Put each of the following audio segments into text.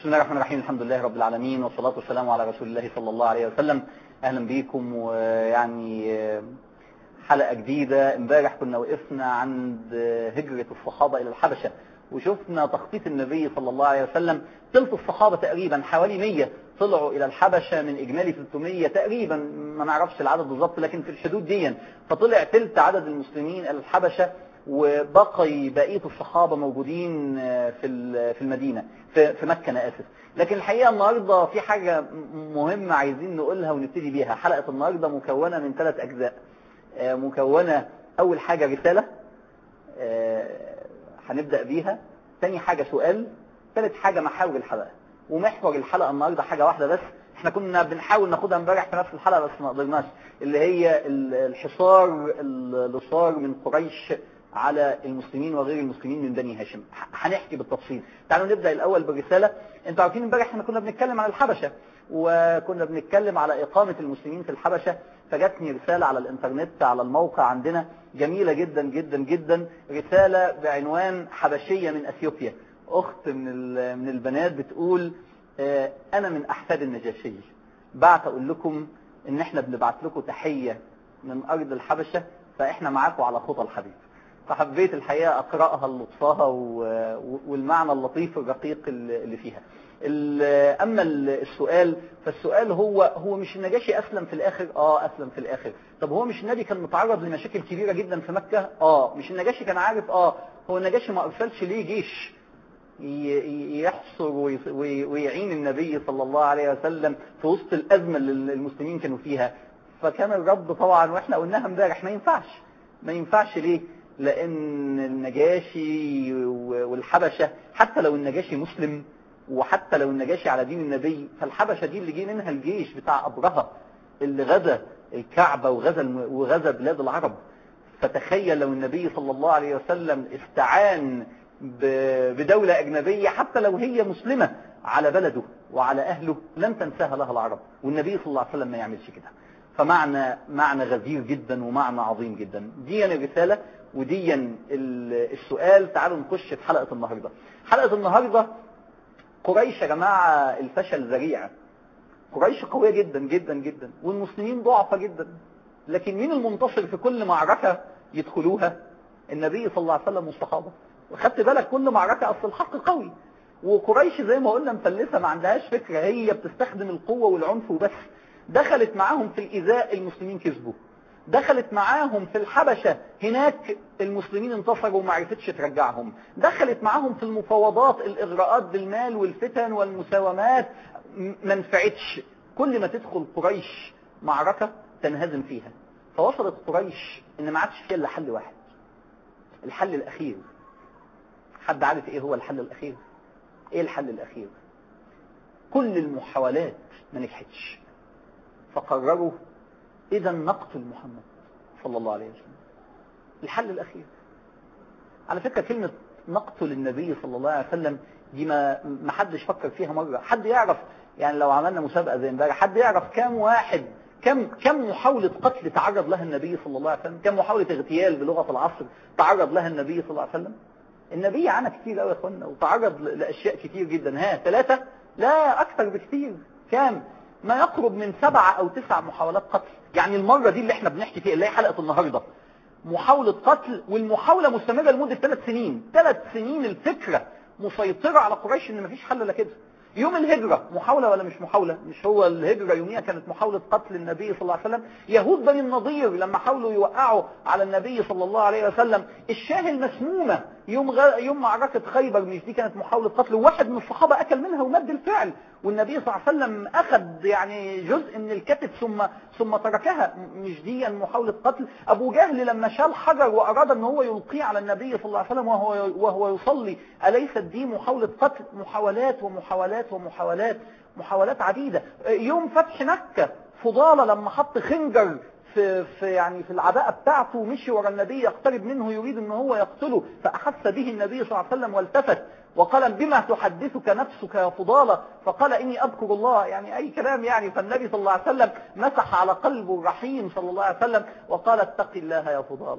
بسم الله الرحمن الرحيم الحمد لله رب العالمين والصلاة والسلام على رسول الله صلى الله عليه وسلم أهلا بيكم ويعني حلقة جديدة امبارح كنا وقفنا عند هجرة الصحابة إلى الحبشة وشفنا تخطيط النبي صلى الله عليه وسلم ثلث الصحابة تقريبا حوالي 100 طلعوا إلى الحبشة من إجمالي 300 تقريبا ما نعرفش العدد بالظبط لكن في الحدود دي فطلع ثلث عدد المسلمين إلى الحبشة وبقي بقية الصحابة موجودين في في المدينة في في مكة أنا آسف لكن الحقيقة النهاردة في حاجة مهمة عايزين نقولها ونبتدي بيها حلقة النهاردة مكونة من ثلاث أجزاء مكونة أول حاجة رسالة هنبدأ بيها تاني حاجة سؤال ثالث حاجة محاور الحلقة ومحور الحلقة النهاردة حاجة واحدة بس احنا كنا بنحاول ناخدها امبارح في نفس الحلقة بس ما قدرناش اللي هي الحصار اللي صار من قريش على المسلمين وغير المسلمين من بني هاشم هنحكي بالتفصيل تعالوا نبدأ الأول بالرسالة انتوا عارفين امبارح احنا كنا بنتكلم عن الحبشة وكنا بنتكلم على إقامة المسلمين في الحبشة فجاتني رسالة على الانترنت على الموقع عندنا جميلة جدا جدا جدا رسالة بعنوان حبشية من أثيوبيا أخت من من البنات بتقول أنا من أحفاد النجاشي بعت أقول لكم إن إحنا بنبعت لكم تحية من أرض الحبشة فإحنا معاكم على خطى الحبيب فحبيت الحقيقة أقرأها لطفها والمعنى اللطيف الرقيق اللي فيها أما السؤال فالسؤال هو هو مش النجاشي أسلم في الآخر آه أسلم في الآخر طب هو مش النبي كان متعرض لمشاكل كبيرة جدا في مكة آه مش النجاشي كان عارف آه هو النجاشي ما أرسلش ليه جيش يحصر ويعين النبي صلى الله عليه وسلم في وسط الأزمة اللي المسلمين كانوا فيها فكان الرب طبعا واحنا قلناها امبارح ما ينفعش ما ينفعش ليه لأن النجاشي والحبشة حتى لو النجاشي مسلم وحتى لو النجاشي على دين النبي فالحبشة دي اللي جه منها الجيش بتاع أبرهة اللي غزا الكعبة وغزا وغزا بلاد العرب فتخيل لو النبي صلى الله عليه وسلم استعان بدولة أجنبية حتى لو هي مسلمة على بلده وعلى أهله لن تنساها لها العرب والنبي صلى الله عليه وسلم ما يعملش كده فمعنى معنى غزير جدا ومعنى عظيم جدا دي الرسالة ودي السؤال تعالوا نخش في حلقة النهاردة حلقة النهاردة قريش يا جماعة الفشل ذريع قريش قوية جدا جدا جدا والمسلمين ضعفة جدا لكن مين المنتصر في كل معركة يدخلوها النبي صلى الله عليه وسلم والصحابة وخدت بالك كل معركة أصل الحق قوي وقريش زي ما قلنا مفلسة ما عندهاش فكرة هي بتستخدم القوة والعنف وبس دخلت معاهم في الإيذاء المسلمين كسبوا دخلت معاهم في الحبشة هناك المسلمين انتصروا وما عرفتش ترجعهم دخلت معاهم في المفاوضات الإغراءات بالمال والفتن والمساومات ما نفعتش كل ما تدخل قريش معركة تنهزم فيها فوصلت قريش ان ما عادش فيها الا حل واحد الحل الأخير حد عارف ايه هو الحل الأخير ايه الحل الأخير كل المحاولات ما نجحتش فقرروا إذا نقتل محمد صلى الله عليه وسلم الحل الأخير على فكرة كلمة نقتل النبي صلى الله عليه وسلم دي ما ما حدش فكر فيها مرة حد يعرف يعني لو عملنا مسابقة زي امبارح حد يعرف كم واحد كم كم محاولة قتل تعرض لها النبي صلى الله عليه وسلم كم محاولة اغتيال بلغة العصر تعرض لها النبي صلى الله عليه وسلم النبي عانى كتير قوي يا اخوانا وتعرض لأشياء كتير جدا ها ثلاثة لا أكثر بكتير كام ما يقرب من سبعة أو تسع محاولات قتل يعني المرة دي اللي احنا بنحكي فيها اللي هي حلقة النهاردة محاولة قتل والمحاولة مستمرة لمدة ثلاث سنين ثلاث سنين الفكرة مسيطرة على قريش ان مفيش حل الا كده يوم الهجرة محاولة ولا مش محاولة مش هو الهجرة يوميها كانت محاولة قتل النبي صلى الله عليه وسلم يهود بني النضير لما حاولوا يوقعوا على النبي صلى الله عليه وسلم الشاه المسمومة يوم غ... يوم معركة خيبر مش دي كانت محاولة قتل وواحد من الصحابة أكل منها ومد الفعل والنبي صلى الله عليه وسلم أخذ يعني جزء من الكتف ثم ثم تركها مش دي محاولة قتل أبو جهل لما شال حجر وأراد أن هو يلقيه على النبي صلى الله عليه وسلم وهو وهو يصلي أليست دي محاولة قتل محاولات ومحاولات ومحاولات محاولات عديدة يوم فتح مكة فضالة لما حط خنجر في, في يعني في العباءة بتاعته ومشي ورا النبي يقترب منه يريد ان هو يقتله فأحس به النبي صلى الله عليه وسلم والتفت وقال بما تحدثك نفسك يا فضالة فقال إني أذكر الله يعني أي كلام يعني فالنبي صلى الله عليه وسلم مسح على قلبه الرحيم صلى الله عليه وسلم وقال اتق الله يا فضالة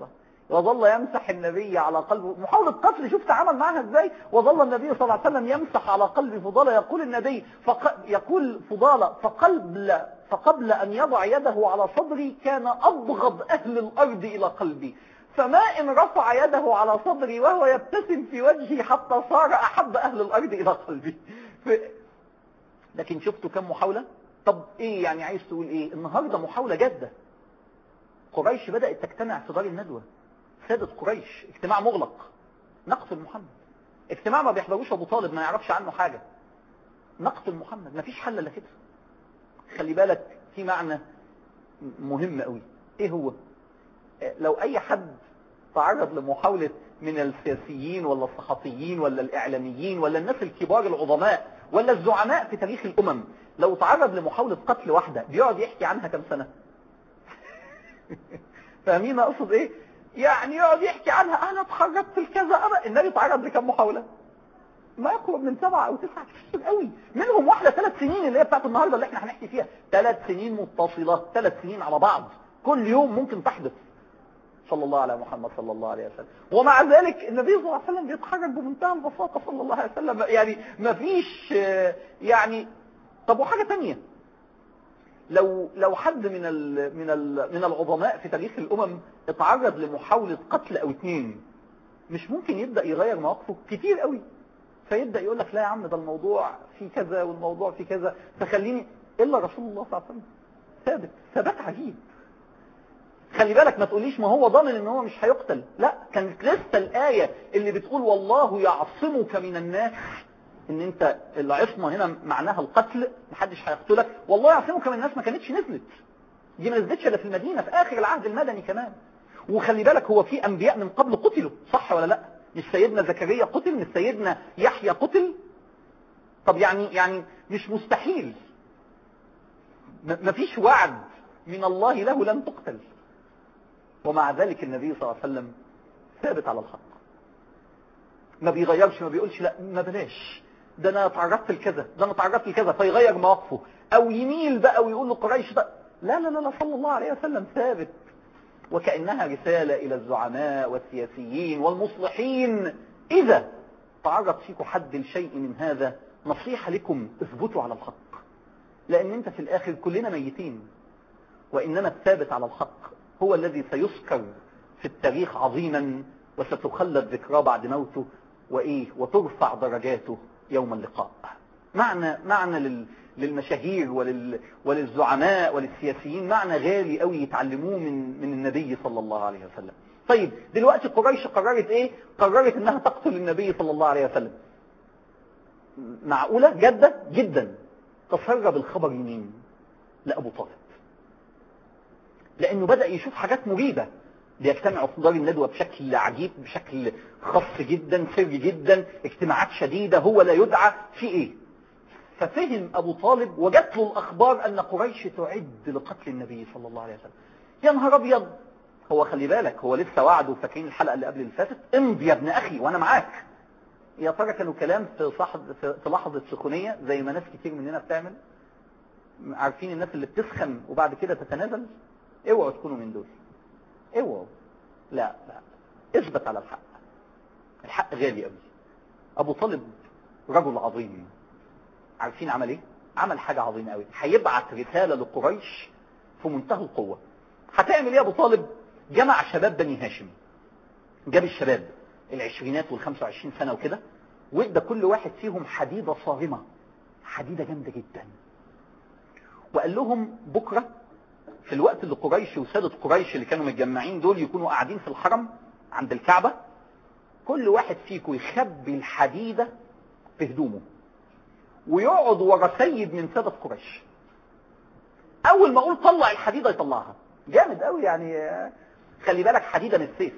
وظل يمسح النبي على قلبه محاولة قتل شوف تعامل معها ازاي وظل النبي صلى الله عليه وسلم يمسح على قلب فضالة يقول النبي فق... يقول فضالة فقبل فقبل أن يضع يده على صدري كان أبغض أهل الأرض إلى قلبي فما إن رفع يده على صدري وهو يبتسم في وجهي حتى صار أحب أهل الأرض إلى قلبي ف... لكن شفتوا كم محاولة طب إيه يعني عايز تقول إيه النهاردة محاولة جادة قريش بدأت تجتمع في دار الندوة سادة قريش اجتماع مغلق نقتل محمد اجتماع ما بيحضروش ابو طالب ما يعرفش عنه حاجة نقتل محمد ما فيش حل الا كده خلي بالك في معنى مهم قوي ايه هو لو اي حد تعرض لمحاولة من السياسيين ولا الصحفيين ولا الاعلاميين ولا الناس الكبار العظماء ولا الزعماء في تاريخ الامم لو تعرض لمحاولة قتل واحدة بيقعد يحكي عنها كم سنة فاهمين اقصد ايه يعني يقعد يحكي عنها انا اتخرجت الكذا انا النبي تعرض لكم محاولة ما يقرب من سبعة او تسعة كتير قوي منهم واحدة ثلاث سنين اللي هي بتاعت النهاردة اللي احنا هنحكي فيها ثلاث سنين متصلة ثلاث سنين على بعض كل يوم ممكن تحدث صلى الله على محمد صلى الله عليه وسلم ومع ذلك النبي صلى الله عليه وسلم بيتخرج بمنتهى البساطة صلى الله عليه وسلم يعني ما فيش يعني طب وحاجة تانية لو لو حد من ال من ال من العظماء في تاريخ الامم اتعرض لمحاولة قتل او اتنين مش ممكن يبدأ يغير مواقفه كتير قوي فيبدأ يقول لك لا يا عم ده الموضوع في كذا والموضوع في كذا فخليني الا رسول الله صلى الله عليه وسلم ثابت ثبات عجيب خلي بالك ما تقوليش ما هو ضامن ان هو مش هيقتل لا كانت لسه الآية اللي بتقول والله يعصمك من الناس ان انت العصمة هنا معناها القتل محدش هيقتلك والله يعصمك من الناس ما كانتش نزلت دي ما نزلتش الا في المدينة في اخر العهد المدني كمان وخلي بالك هو في انبياء من قبل قتلوا صح ولا لا مش سيدنا زكريا قتل مش سيدنا يحيى قتل طب يعني يعني مش مستحيل ما فيش وعد من الله له لن تقتل ومع ذلك النبي صلى الله عليه وسلم ثابت على الحق ما بيغيرش ما بيقولش لا ما بلاش ده انا اتعرضت لكذا ده انا اتعرضت لكذا فيغير مواقفه او يميل بقى ويقول لقريش بقى لا لا لا لا صلى الله عليه وسلم ثابت وكأنها رسالة الى الزعماء والسياسيين والمصلحين اذا تعرض فيكم حد لشيء من هذا نصيحة لكم اثبتوا على الحق لان انت في الاخر كلنا ميتين وانما الثابت على الحق هو الذي سيذكر في التاريخ عظيما وستخلد ذكراه بعد موته وايه وترفع درجاته يوم اللقاء معنى معنى لل للمشاهير ولل وللزعماء وللسياسيين معنى غالي قوي يتعلموه من من النبي صلى الله عليه وسلم طيب دلوقتي قريش قررت ايه قررت انها تقتل النبي صلى الله عليه وسلم معقولة جدة جدا تسرب الخبر يمين لأبو طالب لأنه بدأ يشوف حاجات مريبة بيجتمعوا في دار الندوة بشكل عجيب بشكل خاص جدا سري جدا اجتماعات شديدة هو لا يدعى في ايه ففهم ابو طالب وجات له الاخبار ان قريش تعد لقتل النبي صلى الله عليه وسلم يا نهار ابيض هو خلي بالك هو لسه وعده فاكرين الحلقة اللي قبل اللي فاتت امضي يا ابن اخي وانا معاك يا ترى كانوا كلام في صحد في لحظة سخونية زي ما ناس كتير مننا بتعمل عارفين الناس اللي بتسخن وبعد كده تتنازل اوعوا تكونوا من دول اوعوا لا لا اثبت على الحق الحق غالي قوي ابو طالب رجل عظيم عارفين عمل ايه عمل حاجة عظيمة قوي هيبعت رسالة لقريش في منتهى القوة هتعمل ايه ابو طالب جمع شباب بني هاشم جاب الشباب العشرينات والخمسة وعشرين سنة وكده وادى كل واحد فيهم حديدة صارمة حديدة جامدة جدا وقال لهم بكرة في الوقت اللي قريش وسادة قريش اللي كانوا متجمعين دول يكونوا قاعدين في الحرم عند الكعبة كل واحد فيكم يخبي الحديدة في هدومه ويقعد ورا سيد من سادة قريش اول ما اقول طلع الحديدة يطلعها جامد قوي يعني خلي بالك حديدة من السيف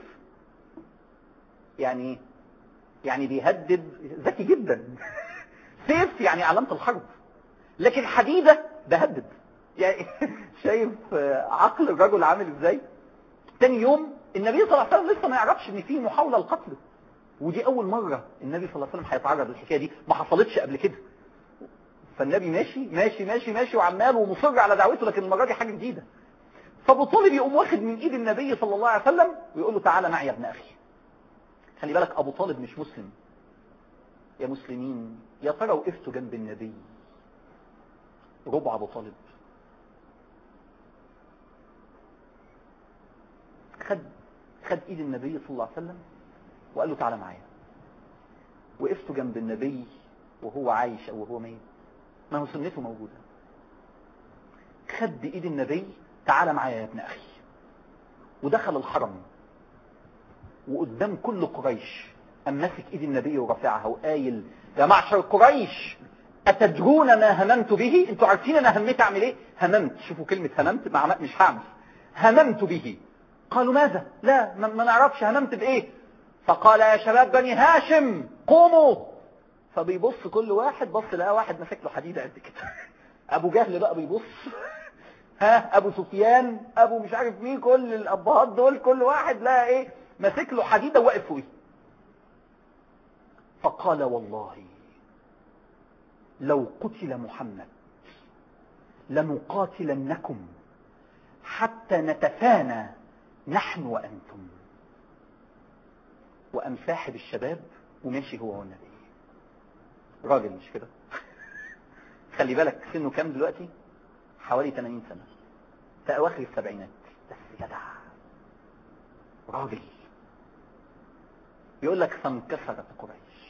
يعني يعني بيهدد ذكي جدا سيف يعني علامة الحرب لكن حديدة بهدد يعني شايف عقل الرجل عامل ازاي تاني يوم النبي صلى الله عليه وسلم لسه ما يعرفش ان في محاولة لقتله ودي اول مرة النبي صلى الله عليه وسلم هيتعرض للحكاية دي ما حصلتش قبل كده فالنبي ماشي ماشي ماشي ماشي وعمال ومصر على دعوته لكن المرة دي حاجة جديدة فابو طالب يقوم واخد من ايد النبي صلى الله عليه وسلم ويقول له تعالى معي يا ابن اخي خلي بالك ابو طالب مش مسلم يا مسلمين يا ترى وقفتوا جنب النبي ربع ابو طالب خد خد ايد النبي صلى الله عليه وسلم وقال له تعالى معايا وقفتوا جنب النبي وهو عايش او وهو ميت ما هو سنته موجودة خد ايد النبي تعالى معايا يا ابن اخي ودخل الحرم وقدام كل قريش أم ماسك ايد النبي ورافعها وقايل يا معشر قريش أتدرون ما هممت به انتوا عارفين انا هميت اعمل ايه هممت شوفوا كلمة هممت مع مش هعمل هممت به قالوا ماذا لا ما, ما نعرفش هممت بايه فقال يا شباب بني هاشم قوموا فبيبص كل واحد بص لقى واحد ماسك له حديده قد كده ابو جهل بقى بيبص ها ابو سفيان ابو مش عارف مين كل الابهات دول كل واحد لقى ايه ماسك له حديده واقف فوقيه فقال والله لو قتل محمد لنقاتلنكم حتى نتفانى نحن وانتم وقام ساحب الشباب وماشي هو والنبي راجل مش كده خلي بالك سنه كام دلوقتي حوالي 80 سنة في اواخر السبعينات بس جدع راجل يقول لك فانكسرت قريش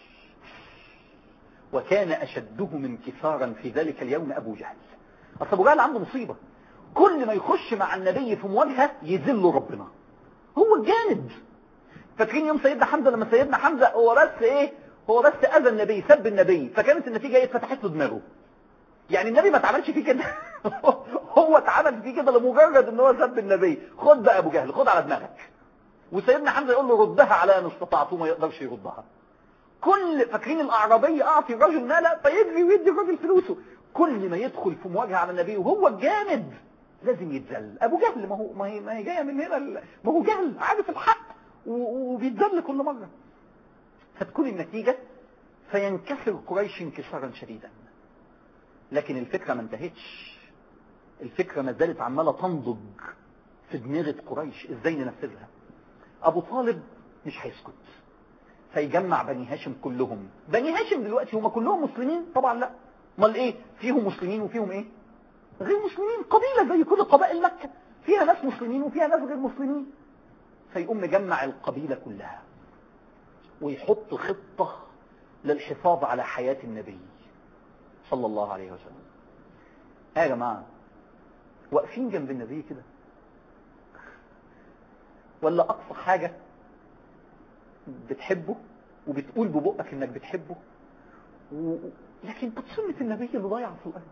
وكان اشدهم انكسارا في ذلك اليوم ابو جهل اصل ابو جهل عنده مصيبة كل ما يخش مع النبي في مواجهة يذل ربنا هو جامد فاكرين يوم سيدنا حمزة لما سيدنا حمزة هو بس ايه هو بس اذى النبي سب النبي فكانت النتيجة ايه اتفتحت له دماغه يعني النبي ما اتعملش فيه كده هو اتعمل فيه كده لمجرد ان هو سب النبي خد بقى ابو جهل خد على دماغك وسيدنا حمزة يقول له ردها على ان استطعته ما يقدرش يردها كل فاكرين الاعرابي اعطي الرجل مالا فيجري ويدي الراجل فلوسه كل ما يدخل في مواجهة على النبي وهو الجامد لازم يتذل ابو جهل ما هو ما هي, ما هي جايه من هنا ما هو جهل عارف الحق وبيتذل كل مرة فتكون النتيجة فينكسر قريش انكسارا شديدا لكن الفكرة ما انتهتش الفكرة ما زالت عمالة تنضج في دماغة قريش ازاي ننفذها ابو طالب مش هيسكت فيجمع بني هاشم كلهم بني هاشم دلوقتي هم كلهم مسلمين طبعا لا امال ايه فيهم مسلمين وفيهم ايه غير مسلمين قبيلة زي كل قبائل مكة فيها ناس مسلمين وفيها ناس غير مسلمين فيقوم مجمع القبيلة كلها ويحط خطة للحفاظ على حياة النبي صلى الله عليه وسلم يا جماعة واقفين جنب النبي كده ولا أقصى حاجة بتحبه وبتقول ببقك انك بتحبه و... لكن طب سنة النبي اللي ضايعة في الأرض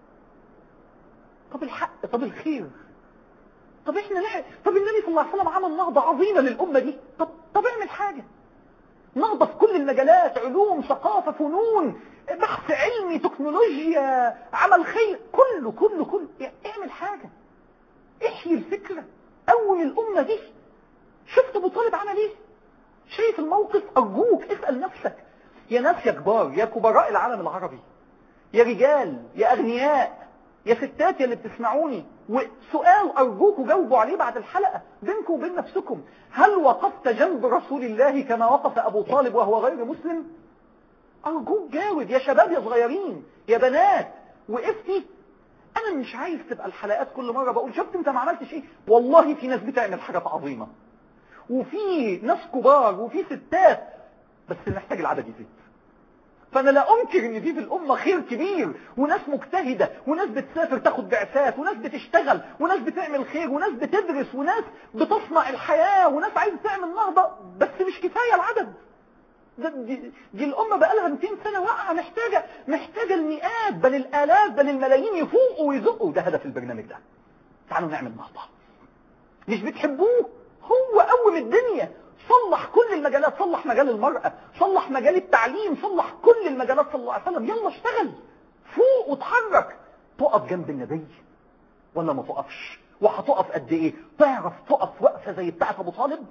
طب الحق طب الخير طب احنا نحن طب النبي صلى الله عليه وسلم عمل نهضة عظيمة للأمة دي طب طب اعمل حاجة نهضة في كل المجالات علوم ثقافة فنون بحث علمي تكنولوجيا عمل خير كله كله كله يعني اعمل حاجة احيي الفكرة قوم الأمة دي شفت ابو طالب عمل ايه شايف الموقف ارجوك اسأل نفسك يا ناس يا كبار يا كبراء العالم العربي يا رجال يا اغنياء يا ستات يا اللي بتسمعوني وسؤال ارجوكوا جاوبوا عليه بعد الحلقة بينكم وبين نفسكم هل وقفت جنب رسول الله كما وقف ابو طالب وهو غير مسلم ارجوك جاوب يا شباب يا صغيرين يا بنات وقفتي انا مش عايز تبقى الحلقات كل مرة بقول شفت انت ما عملتش ايه والله في ناس بتعمل حاجات عظيمة وفي ناس كبار وفي ستات بس محتاج العدد يزيد فانا لا انكر ان في في الامة خير كبير وناس مجتهدة وناس بتسافر تاخد بعثات وناس بتشتغل وناس بتعمل خير وناس بتدرس وناس بتصنع الحياة وناس عايزة تعمل نهضة بس مش كفاية العدد ده دي, دي الأمة بقى لها 200 سنة واقعة محتاجة محتاجة المئات بل الآلاف بل الملايين يفوقوا ويزقوا ده هدف البرنامج ده تعالوا نعمل نهضة مش بتحبوه هو قوم الدنيا صلح كل المجالات صلح مجال المرأة صلح مجال التعليم صلح كل المجالات صلى الله عليه وسلم يلا اشتغل فوق وتحرك تقف جنب النبي ولا ما تقفش وهتقف قد ايه تعرف تقف وقفة زي بتاعت ابو طالب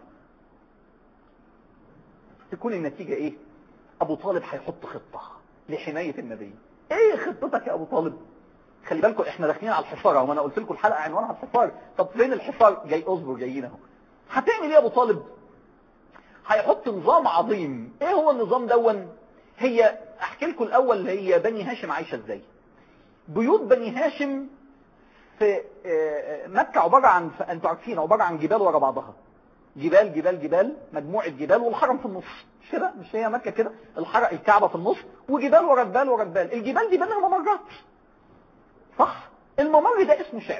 تكون النتيجة ايه ابو طالب هيحط خطة لحماية النبي ايه خطتك يا ابو طالب خلي بالكم احنا داخلين على الحصار اهو ما انا قلت لكم الحلقه عنوانها الحصار طب فين الحصار جاي اصبر جايين اهو هتعمل ايه يا ابو طالب هيحط نظام عظيم ايه هو النظام دون هي احكي لكم الاول هي بني هاشم عايشه ازاي بيوت بني هاشم في مكة عبارة عن انتوا عارفين عبارة عن جبال ورا بعضها جبال جبال جبال مجموعة جبال والحرم في النص مش كده مش هي مكة كده الحرم الكعبة في النص وجبال ورا جبال ورا جبال الجبال دي بينها ممرات صح الممر ده اسمه شعب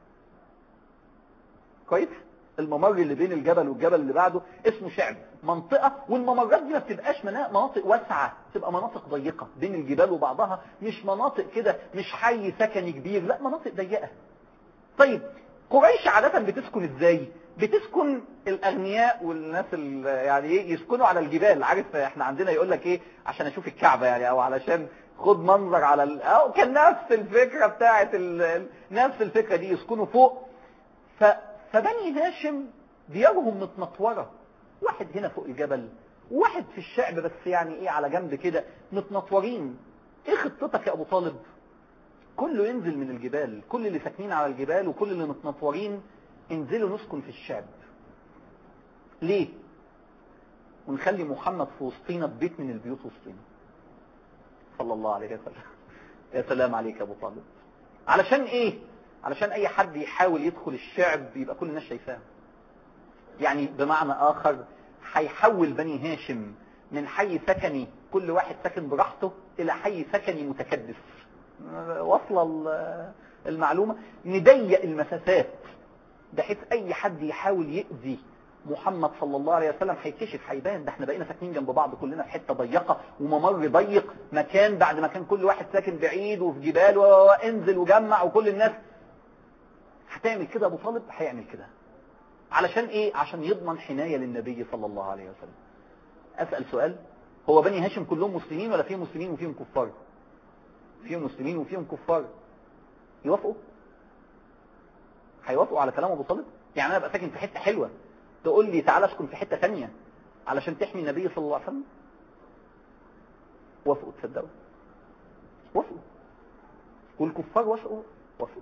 كويس الممر اللي بين الجبل والجبل اللي بعده اسمه شعب منطقة والممرات دي ما بتبقاش مناطق واسعة تبقى مناطق ضيقة بين الجبال وبعضها مش مناطق كده مش حي سكني كبير لا مناطق ضيقة طيب قريش عادة بتسكن ازاي بتسكن الاغنياء والناس يعني ايه يسكنوا على الجبال عارف احنا عندنا يقول لك ايه عشان اشوف الكعبة يعني او علشان خد منظر على ال... أو كان نفس الفكرة بتاعت ال... نفس الفكرة دي يسكنوا فوق ف... فبني هاشم ديارهم متنطورة واحد هنا فوق الجبل وواحد في الشعب بس يعني ايه على جنب كده متنطورين ايه خطتك يا ابو طالب كله ينزل من الجبال كل اللي ساكنين على الجبال وكل اللي متنطورين انزلوا نسكن في الشعب ليه ونخلي محمد في وسطينا ببيت من البيوت وسطينا صلى الله عليه وسلم يا سلام عليك يا ابو طالب علشان ايه علشان اي حد يحاول يدخل الشعب يبقى كل الناس شايفاه يعني بمعنى اخر هيحول بني هاشم من حي سكني كل واحد ساكن براحته الى حي سكني متكدس واصله المعلومة نضيق المسافات بحيث اي حد يحاول يأذي محمد صلى الله عليه وسلم هيكشف هيبان ده احنا بقينا ساكنين جنب بعض كلنا في حته ضيقه وممر ضيق مكان بعد ما كان كل واحد ساكن بعيد وفي جبال وانزل وجمع وكل الناس هتعمل كده ابو طالب هيعمل كده علشان ايه عشان يضمن حمايه للنبي صلى الله عليه وسلم اسال سؤال هو بني هاشم كلهم مسلمين ولا فيهم مسلمين وفيهم كفار فيهم مسلمين وفيهم كفار يوافقوا هيوافقوا على كلام ابو طالب يعني انا ابقى ساكن في حته حلوه تقول لي تعالى اسكن في حته ثانيه علشان تحمي النبي صلى الله عليه وسلم وافقوا تصدقوا وافقوا والكفار وافقوا وافقوا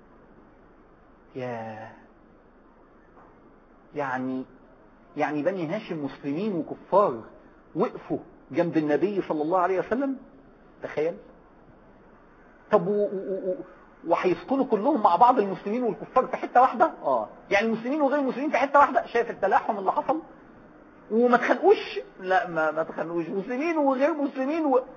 يا يعني يعني بني هاشم مسلمين وكفار وقفوا جنب النبي صلى الله عليه وسلم تخيل طب وهيسكنوا كلهم مع بعض المسلمين والكفار في حته واحده اه يعني المسلمين وغير المسلمين في حته واحده شايف التلاحم اللي حصل وما تخنقوش لا ما ما تخنقوش مسلمين وغير مسلمين و...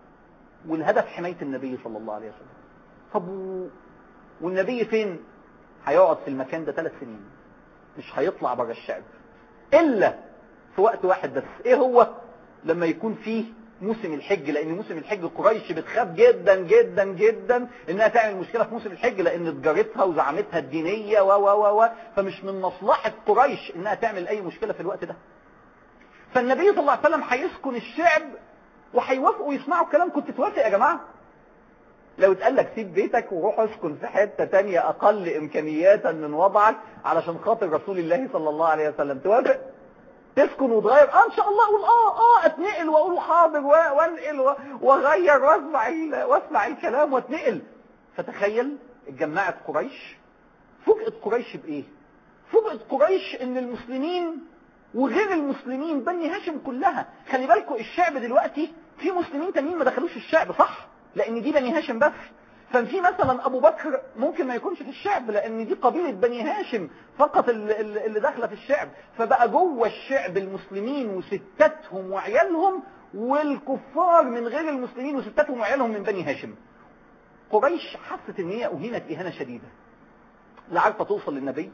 والهدف حمايه النبي صلى الله عليه وسلم طب و... والنبي فين هيقعد في المكان ده ثلاث سنين مش هيطلع بره الشعب الا في وقت واحد بس ايه هو لما يكون فيه موسم الحج لان موسم الحج قريش بتخاف جدا جدا جدا انها تعمل مشكله في موسم الحج لان تجارتها وزعامتها الدينيه و و و فمش من مصلحه قريش انها تعمل اي مشكله في الوقت ده فالنبي صلى الله عليه وسلم هيسكن الشعب وهيوافقوا يسمعوا الكلام كنت توافق يا جماعه لو اتقال لك سيب بيتك وروح اسكن في حته تانية اقل امكانياتا من وضعك علشان خاطر رسول الله صلى الله عليه وسلم توافق تسكن وتغير اه ان شاء الله اقول اه اه اتنقل واقول حاضر وانقل واغير واسمع واسمع الكلام واتنقل فتخيل اتجمعت قريش فوجئت قريش بايه فوجئت قريش ان المسلمين وغير المسلمين بني هاشم كلها خلي بالكم الشعب دلوقتي في مسلمين تانيين ما دخلوش الشعب صح لان دي بني هاشم بس ففي مثلا ابو بكر ممكن ما يكونش في الشعب لان دي قبيلة بني هاشم فقط اللي داخله في الشعب فبقى جوه الشعب المسلمين وستاتهم وعيالهم والكفار من غير المسلمين وستاتهم وعيالهم من بني هاشم قريش حست ان هي اهينت اهانة شديدة لا عارفة توصل للنبي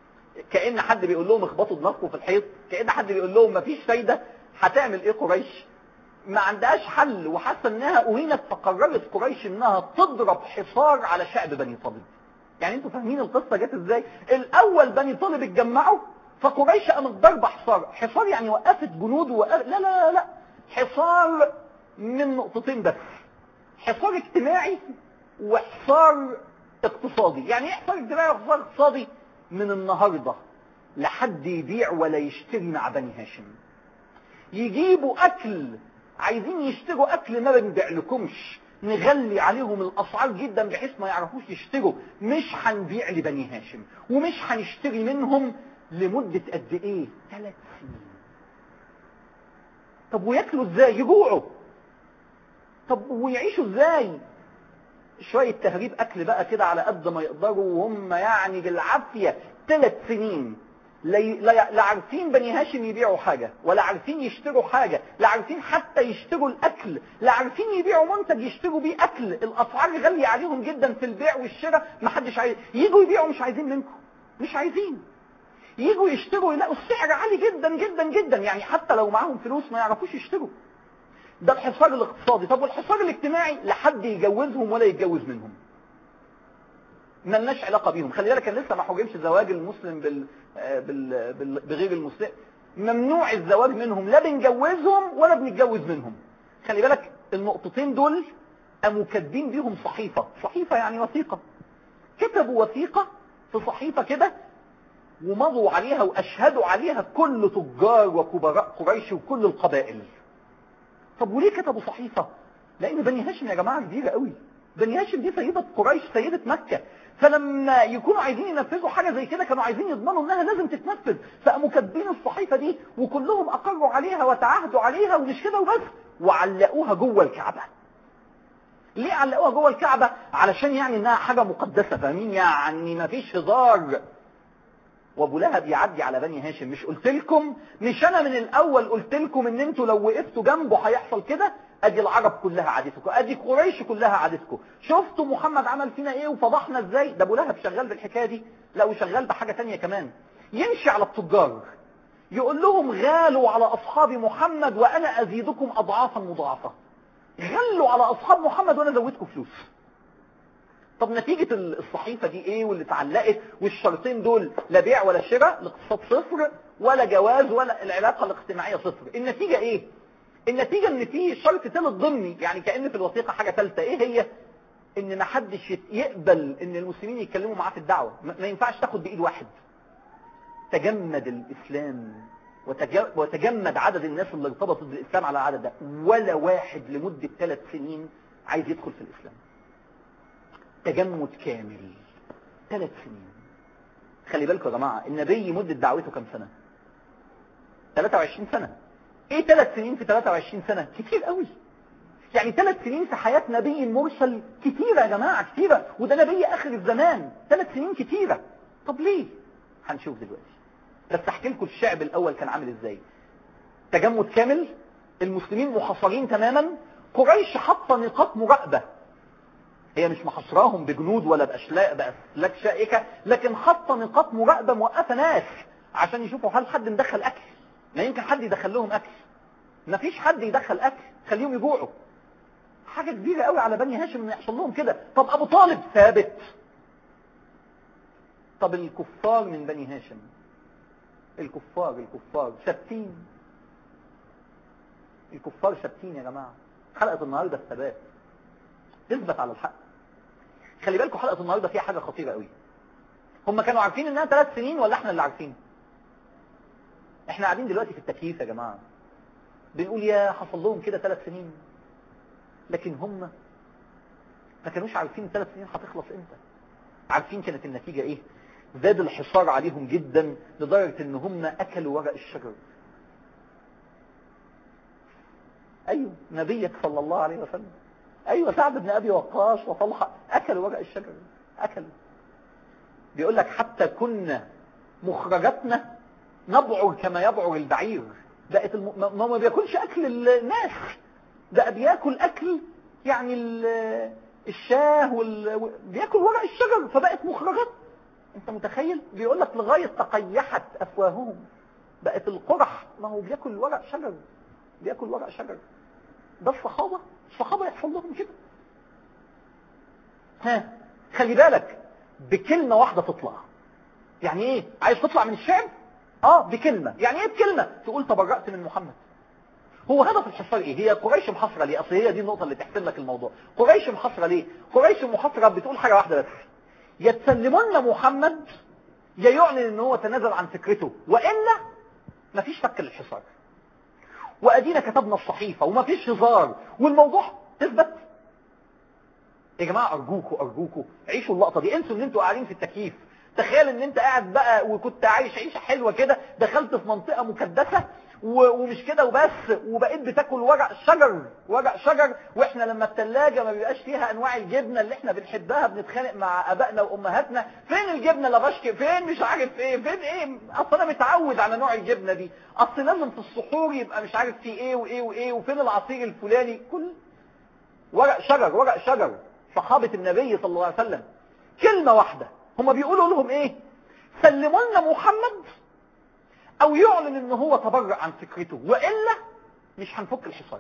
كأن حد بيقول لهم اخبطوا دماغكم في الحيط كأن حد بيقول لهم مفيش فايدة هتعمل ايه قريش ما عندهاش حل وحاسه انها اهينت فقررت قريش انها تضرب حصار على شعب بني طالب يعني انتوا فاهمين القصه جت ازاي الاول بني طالب اتجمعوا فقريش قامت ضربه حصار حصار يعني وقفت جنود وقف... لا لا لا حصار من نقطتين بس حصار اجتماعي وحصار اقتصادي يعني ايه حصار اجتماعي وحصار اقتصادي من النهارده لحد يبيع ولا يشتري مع بني هاشم يجيبوا اكل عايزين يشتروا اكل ما بنبيع لكمش نغلي عليهم الاسعار جدا بحيث ما يعرفوش يشتروا مش هنبيع لبني هاشم ومش هنشتري منهم لمدة قد ايه ثلاث سنين طب وياكلوا ازاي يجوعوا طب ويعيشوا ازاي شوية تهريب اكل بقى كده على قد ما يقدروا وهم يعني بالعافية ثلاث سنين لا لا لا عارفين بني هاشم يبيعوا حاجة ولا عارفين يشتروا حاجة لا عارفين حتى يشتروا الأكل لا عارفين يبيعوا منتج يشتروا بيه أكل الأسعار غالية عليهم جدا في البيع والشراء ما حدش عايز يجوا يبيعوا مش عايزين منكم مش عايزين يجوا يشتروا يلاقوا السعر عالي جدا جدا جدا يعني حتى لو معاهم فلوس ما يعرفوش يشتروا ده الحصار الاقتصادي طب والحصار الاجتماعي لا حد يجوزهم ولا يتجوز منهم ملناش علاقة بيهم خلي بالك كان لسه ما حجمش زواج المسلم بال... بال... بال... بغير المسلم ممنوع الزواج منهم لا بنجوزهم ولا بنتجوز منهم خلي بالك النقطتين دول قاموا كاتبين بيهم صحيفة صحيفة يعني وثيقة كتبوا وثيقة في صحيفة كده ومضوا عليها وأشهدوا عليها كل تجار وكبراء قريش وكل القبائل طب وليه كتبوا صحيفة لأن بني هاشم يا جماعة كبيرة قوي بني هاشم دي سيدة قريش سيدة مكة فلما يكونوا عايزين ينفذوا حاجة زي كده كانوا عايزين يضمنوا انها لازم تتنفذ فقاموا كاتبين الصحيفة دي وكلهم اقروا عليها وتعاهدوا عليها ومش كده وبس وعلقوها جوه الكعبة ليه علقوها جوه الكعبة علشان يعني انها حاجة مقدسة فاهمين يعني مفيش هزار وابو لهب يعدي على بني هاشم مش قلت لكم مش انا من الاول قلت لكم ان انتوا لو وقفتوا جنبه هيحصل كده ادي العرب كلها عادتكم ادي قريش كلها عادتكم شفتوا محمد عمل فينا ايه وفضحنا ازاي ده ابو لهب شغال بالحكايه دي لا وشغال بحاجه تانية كمان يمشي على التجار يقول لهم غالوا على اصحاب محمد وانا ازيدكم اضعافا مضاعفه غلوا على اصحاب محمد وانا ازودكم فلوس طب نتيجة الصحيفة دي ايه واللي اتعلقت والشرطين دول لا بيع ولا شراء الاقتصاد صفر ولا جواز ولا العلاقة الاجتماعية صفر النتيجة ايه النتيجة ان في شرط ثالث ضمني يعني كأن في الوثيقة حاجة ثالثة ايه هي ان ما حدش يقبل ان المسلمين يتكلموا معاه في الدعوة ما ينفعش تاخد بايد واحد تجمد الاسلام وتجمد عدد الناس اللي ارتبطت بالاسلام على العدد ده ولا واحد لمدة ثلاث سنين عايز يدخل في الاسلام تجمد كامل ثلاث سنين خلي بالكم يا جماعة النبي مدة دعوته كم سنة 23 سنة ايه ثلاث سنين في 23 سنة كتير قوي يعني ثلاث سنين في حياة نبي مرسل كتيرة يا جماعة كتيرة وده نبي اخر الزمان ثلاث سنين كتيرة طب ليه هنشوف دلوقتي بس احكي لكم الشعب الاول كان عامل ازاي تجمد كامل المسلمين محاصرين تماما قريش حاطه نقاط مراقبه هي مش محصراهم بجنود ولا بأشلاء بأسلاك شائكة لكن حاطه نقاط مراقبة موقفة ناس عشان يشوفوا هل حد مدخل أكل ما يمكن حد يدخل لهم أكل ما فيش حد يدخل أكل خليهم يجوعوا حاجة كبيرة قوي على بني هاشم ان يحصل لهم كده طب أبو طالب ثابت طب الكفار من بني هاشم الكفار الكفار ثابتين الكفار ثابتين يا جماعة حلقة النهاردة الثبات تثبت على الحق خلي بالكم حلقة النهاردة فيها حاجة خطيرة قوي هم كانوا عارفين انها ثلاث سنين ولا احنا اللي عارفين احنا قاعدين دلوقتي في التكييف يا جماعة بنقول يا حصل لهم كده ثلاث سنين لكن هم ما كانوش عارفين الثلاث سنين هتخلص امتى عارفين كانت النتيجة ايه زاد الحصار عليهم جدا لدرجة ان هم اكلوا ورق الشجر ايوه نبيك صلى الله عليه وسلم ايوه سعد بن ابي وقاص وطلحه اكلوا ورق الشجر اكلوا بيقول لك حتى كنا مخرجاتنا نبعر كما يبعر البعير بقت الم... ما ما بياكلش اكل الناس بقى بياكل اكل يعني ال... الشاه وال... بياكل ورق الشجر فبقت مخرجات انت متخيل بيقول لك لغايه تقيحت افواههم بقت القرح ما هو بياكل ورق شجر بياكل ورق شجر ده الصحابه الصحابة يحصل لهم كده ها خلي بالك بكلمة واحدة تطلع يعني ايه عايز تطلع من الشعب اه بكلمة يعني ايه بكلمة تقول تبرأت من محمد هو هدف الحصار ايه هي قريش محاصرة ليه اصل هي دي النقطة اللي تحسن لك الموضوع قريش محاصرة ليه قريش محاصرة بتقول حاجة واحدة بس يا تسلمونا محمد يا يعلن ان هو تنازل عن فكرته والا مفيش فك للحصار وادينا كتبنا الصحيفة ومفيش هزار والموضوع تثبت يا جماعة ارجوكوا ارجوكوا عيشوا اللقطة دي انسوا ان انتوا قاعدين في التكييف تخيل ان انت قاعد بقى وكنت عايش عيشة حلوة كده دخلت في منطقة مكدسة و- ومش كده وبس وبقيت بتاكل ورق شجر ورق شجر واحنا لما التلاجة ما بيبقاش فيها انواع الجبنة اللي احنا بنحبها بنتخانق مع ابائنا وامهاتنا فين الجبنة لبشك فين مش عارف ايه فين ايه اصل انا متعود على نوع الجبنة دي اصل لازم في السحور يبقى مش عارف في ايه وايه وايه وفين العصير الفلاني كل ورق شجر ورق شجر صحابة النبي صلى الله عليه وسلم كلمة واحدة هما بيقولوا لهم ايه سلموا لنا محمد او يعلن ان هو تبرأ عن فكرته وإلا مش هنفك الحصار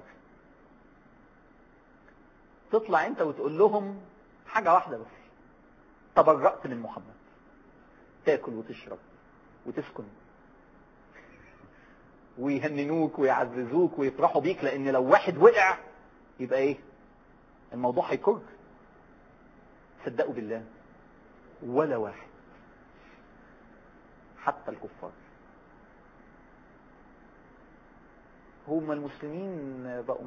تطلع انت وتقول لهم حاجة واحدة بس تبرأت من محمد تاكل وتشرب وتسكن ويهننوك ويعززوك ويفرحوا بيك لان لو واحد وقع يبقى ايه الموضوع هيكر صدقوا بالله ولا واحد حتى الكفار هم المسلمين بقوا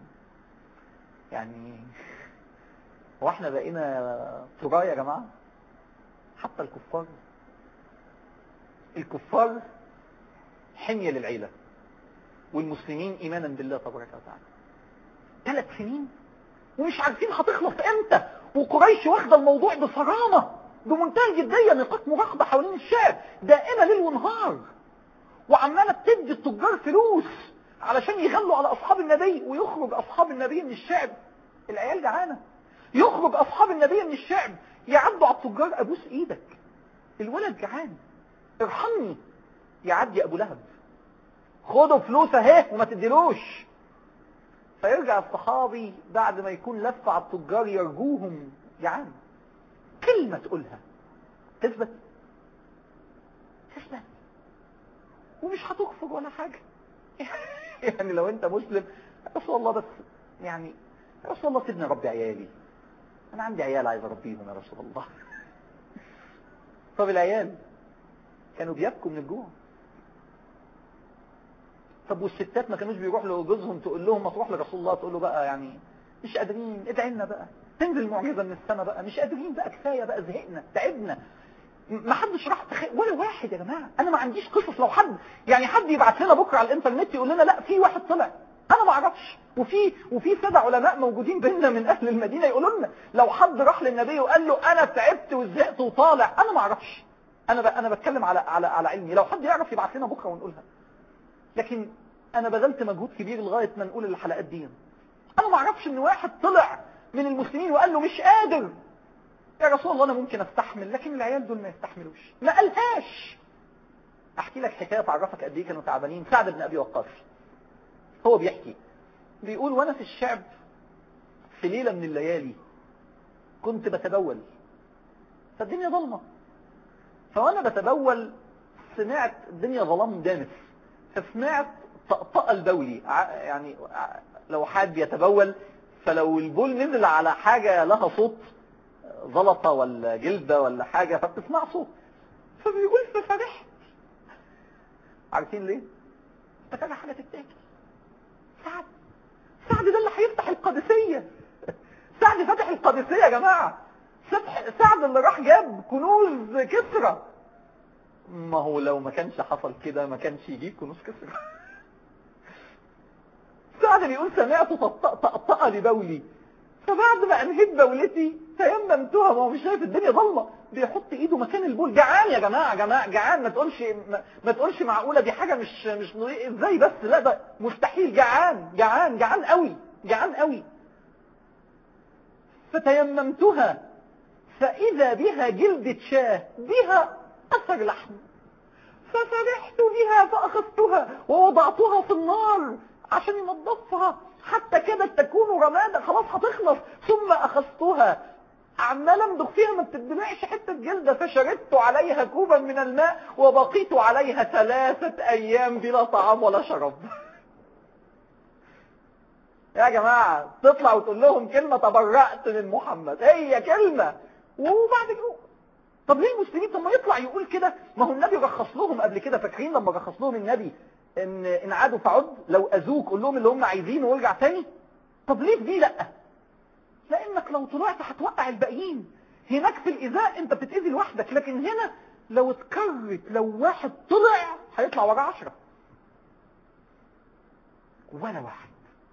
يعني هو احنا بقينا ترايا يا جماعة حتى الكفار الكفار حمية للعيلة والمسلمين ايمانا بالله تبارك وتعالى ثلاث سنين ومش عارفين هتخلص امتى وقريش واخده الموضوع بصرامة بمنتهى الجدية نقاط مراقبة حوالين الشعب دائمة ليل ونهار وعمالة بتدي التجار فلوس علشان يغلوا على اصحاب النبي ويخرج اصحاب النبي من الشعب العيال جعانة يخرج اصحاب النبي من الشعب يعدوا على التجار ابوس ايدك الولد جعان ارحمني يعدي ابو لهب خدوا فلوس اهي وما تديلوش فيرجع الصحابي بعد ما يكون لف على التجار يرجوهم جعان كلمة تقولها تثبت تثبت ومش هتكفر ولا حاجة يعني لو انت مسلم يا رسول الله بس يعني يا رسول الله سيبني اربي عيالي انا عندي عيال عايز اربيهم يا رسول الله طب العيال كانوا بيبكوا من الجوع طب والستات ما كانوش بيروحوا لجوزهم تقول لهم ما تروح لرسول الله تقول له بقى يعني مش قادرين ادعي لنا بقى تنزل معجزه من السماء بقى مش قادرين بقى كفايه بقى زهقنا تعبنا ما حدش راح تخيل ولا واحد يا جماعه انا ما عنديش قصص لو حد يعني حد يبعت لنا بكره على الانترنت يقول لنا لا في واحد طلع انا ما اعرفش وفي وفي سبع علماء موجودين بيننا من اهل المدينه يقولوا لنا لو حد راح للنبي وقال له انا تعبت وزهقت وطالع انا ما اعرفش انا ب... انا بتكلم على على على علمي لو حد يعرف يبعت لنا بكره ونقولها لكن انا بذلت مجهود كبير لغايه ما نقول الحلقات دي انا ما اعرفش ان واحد طلع من المسلمين وقال له مش قادر يا رسول الله انا ممكن استحمل لكن العيال دول ما يستحملوش ما قالهاش احكي لك حكايه تعرفك قد ايه كانوا تعبانين سعد بن ابي وقاص هو بيحكي بيقول وانا في الشعب في ليله من الليالي كنت بتبول فالدنيا ظلمه فوانا بتبول سمعت الدنيا ظلام دامس فسمعت طقطقه البولي ع- يعني ع- لو حد يتبول فلو البول نزل على حاجة لها صوت زلطة ولا جلدة ولا حاجة فبتسمع صوت فبيقول ففرحت عارفين ليه؟ افتكرها حاجة تتاكل سعد سعد ده اللي هيفتح القادسية سعد فتح القادسية يا جماعة فتح سعد اللي راح جاب كنوز كسرى ما هو لو ما كانش حصل كده ما كانش يجيب كنوز كسرى سعد بيقول سمعت طقطقة لبولي فبعد ما انهيت بولتي تيممتها ما هو مش شايف الدنيا ضلمه بيحط ايده مكان البول جعان يا جماعه جماعه جعان ما تقولش ما, ما تقولش معقوله دي حاجه مش مش نظرية. ازاي بس لا ده مستحيل جعان جعان جعان قوي جعان قوي فتيممتها فاذا بها جلدة شاه بها اثر لحم ففرحت بها فاخذتها ووضعتها في النار عشان ينظفها حتى كادت تكون رمادا خلاص هتخلص ثم اخذتها عمال امضغ فيها ما بتدمعش حتة جلدة فشربت عليها كوبا من الماء وبقيت عليها ثلاثة ايام بلا طعام ولا شراب يا جماعة تطلع وتقول لهم كلمة تبرأت من محمد هي كلمة وبعد كده طب ليه المسلمين طب ما يطلع يقول كده ما هو النبي رخص لهم قبل كده فاكرين لما رخص لهم النبي ان ان عادوا فعد لو اذوك قول لهم اللي هم عايزينه وارجع تاني طب ليه في دي لا لانك لو طلعت هتوقع الباقيين هناك في الايذاء انت بتتاذي لوحدك لكن هنا لو اتكرت لو واحد طلع هيطلع وراه عشرة ولا واحد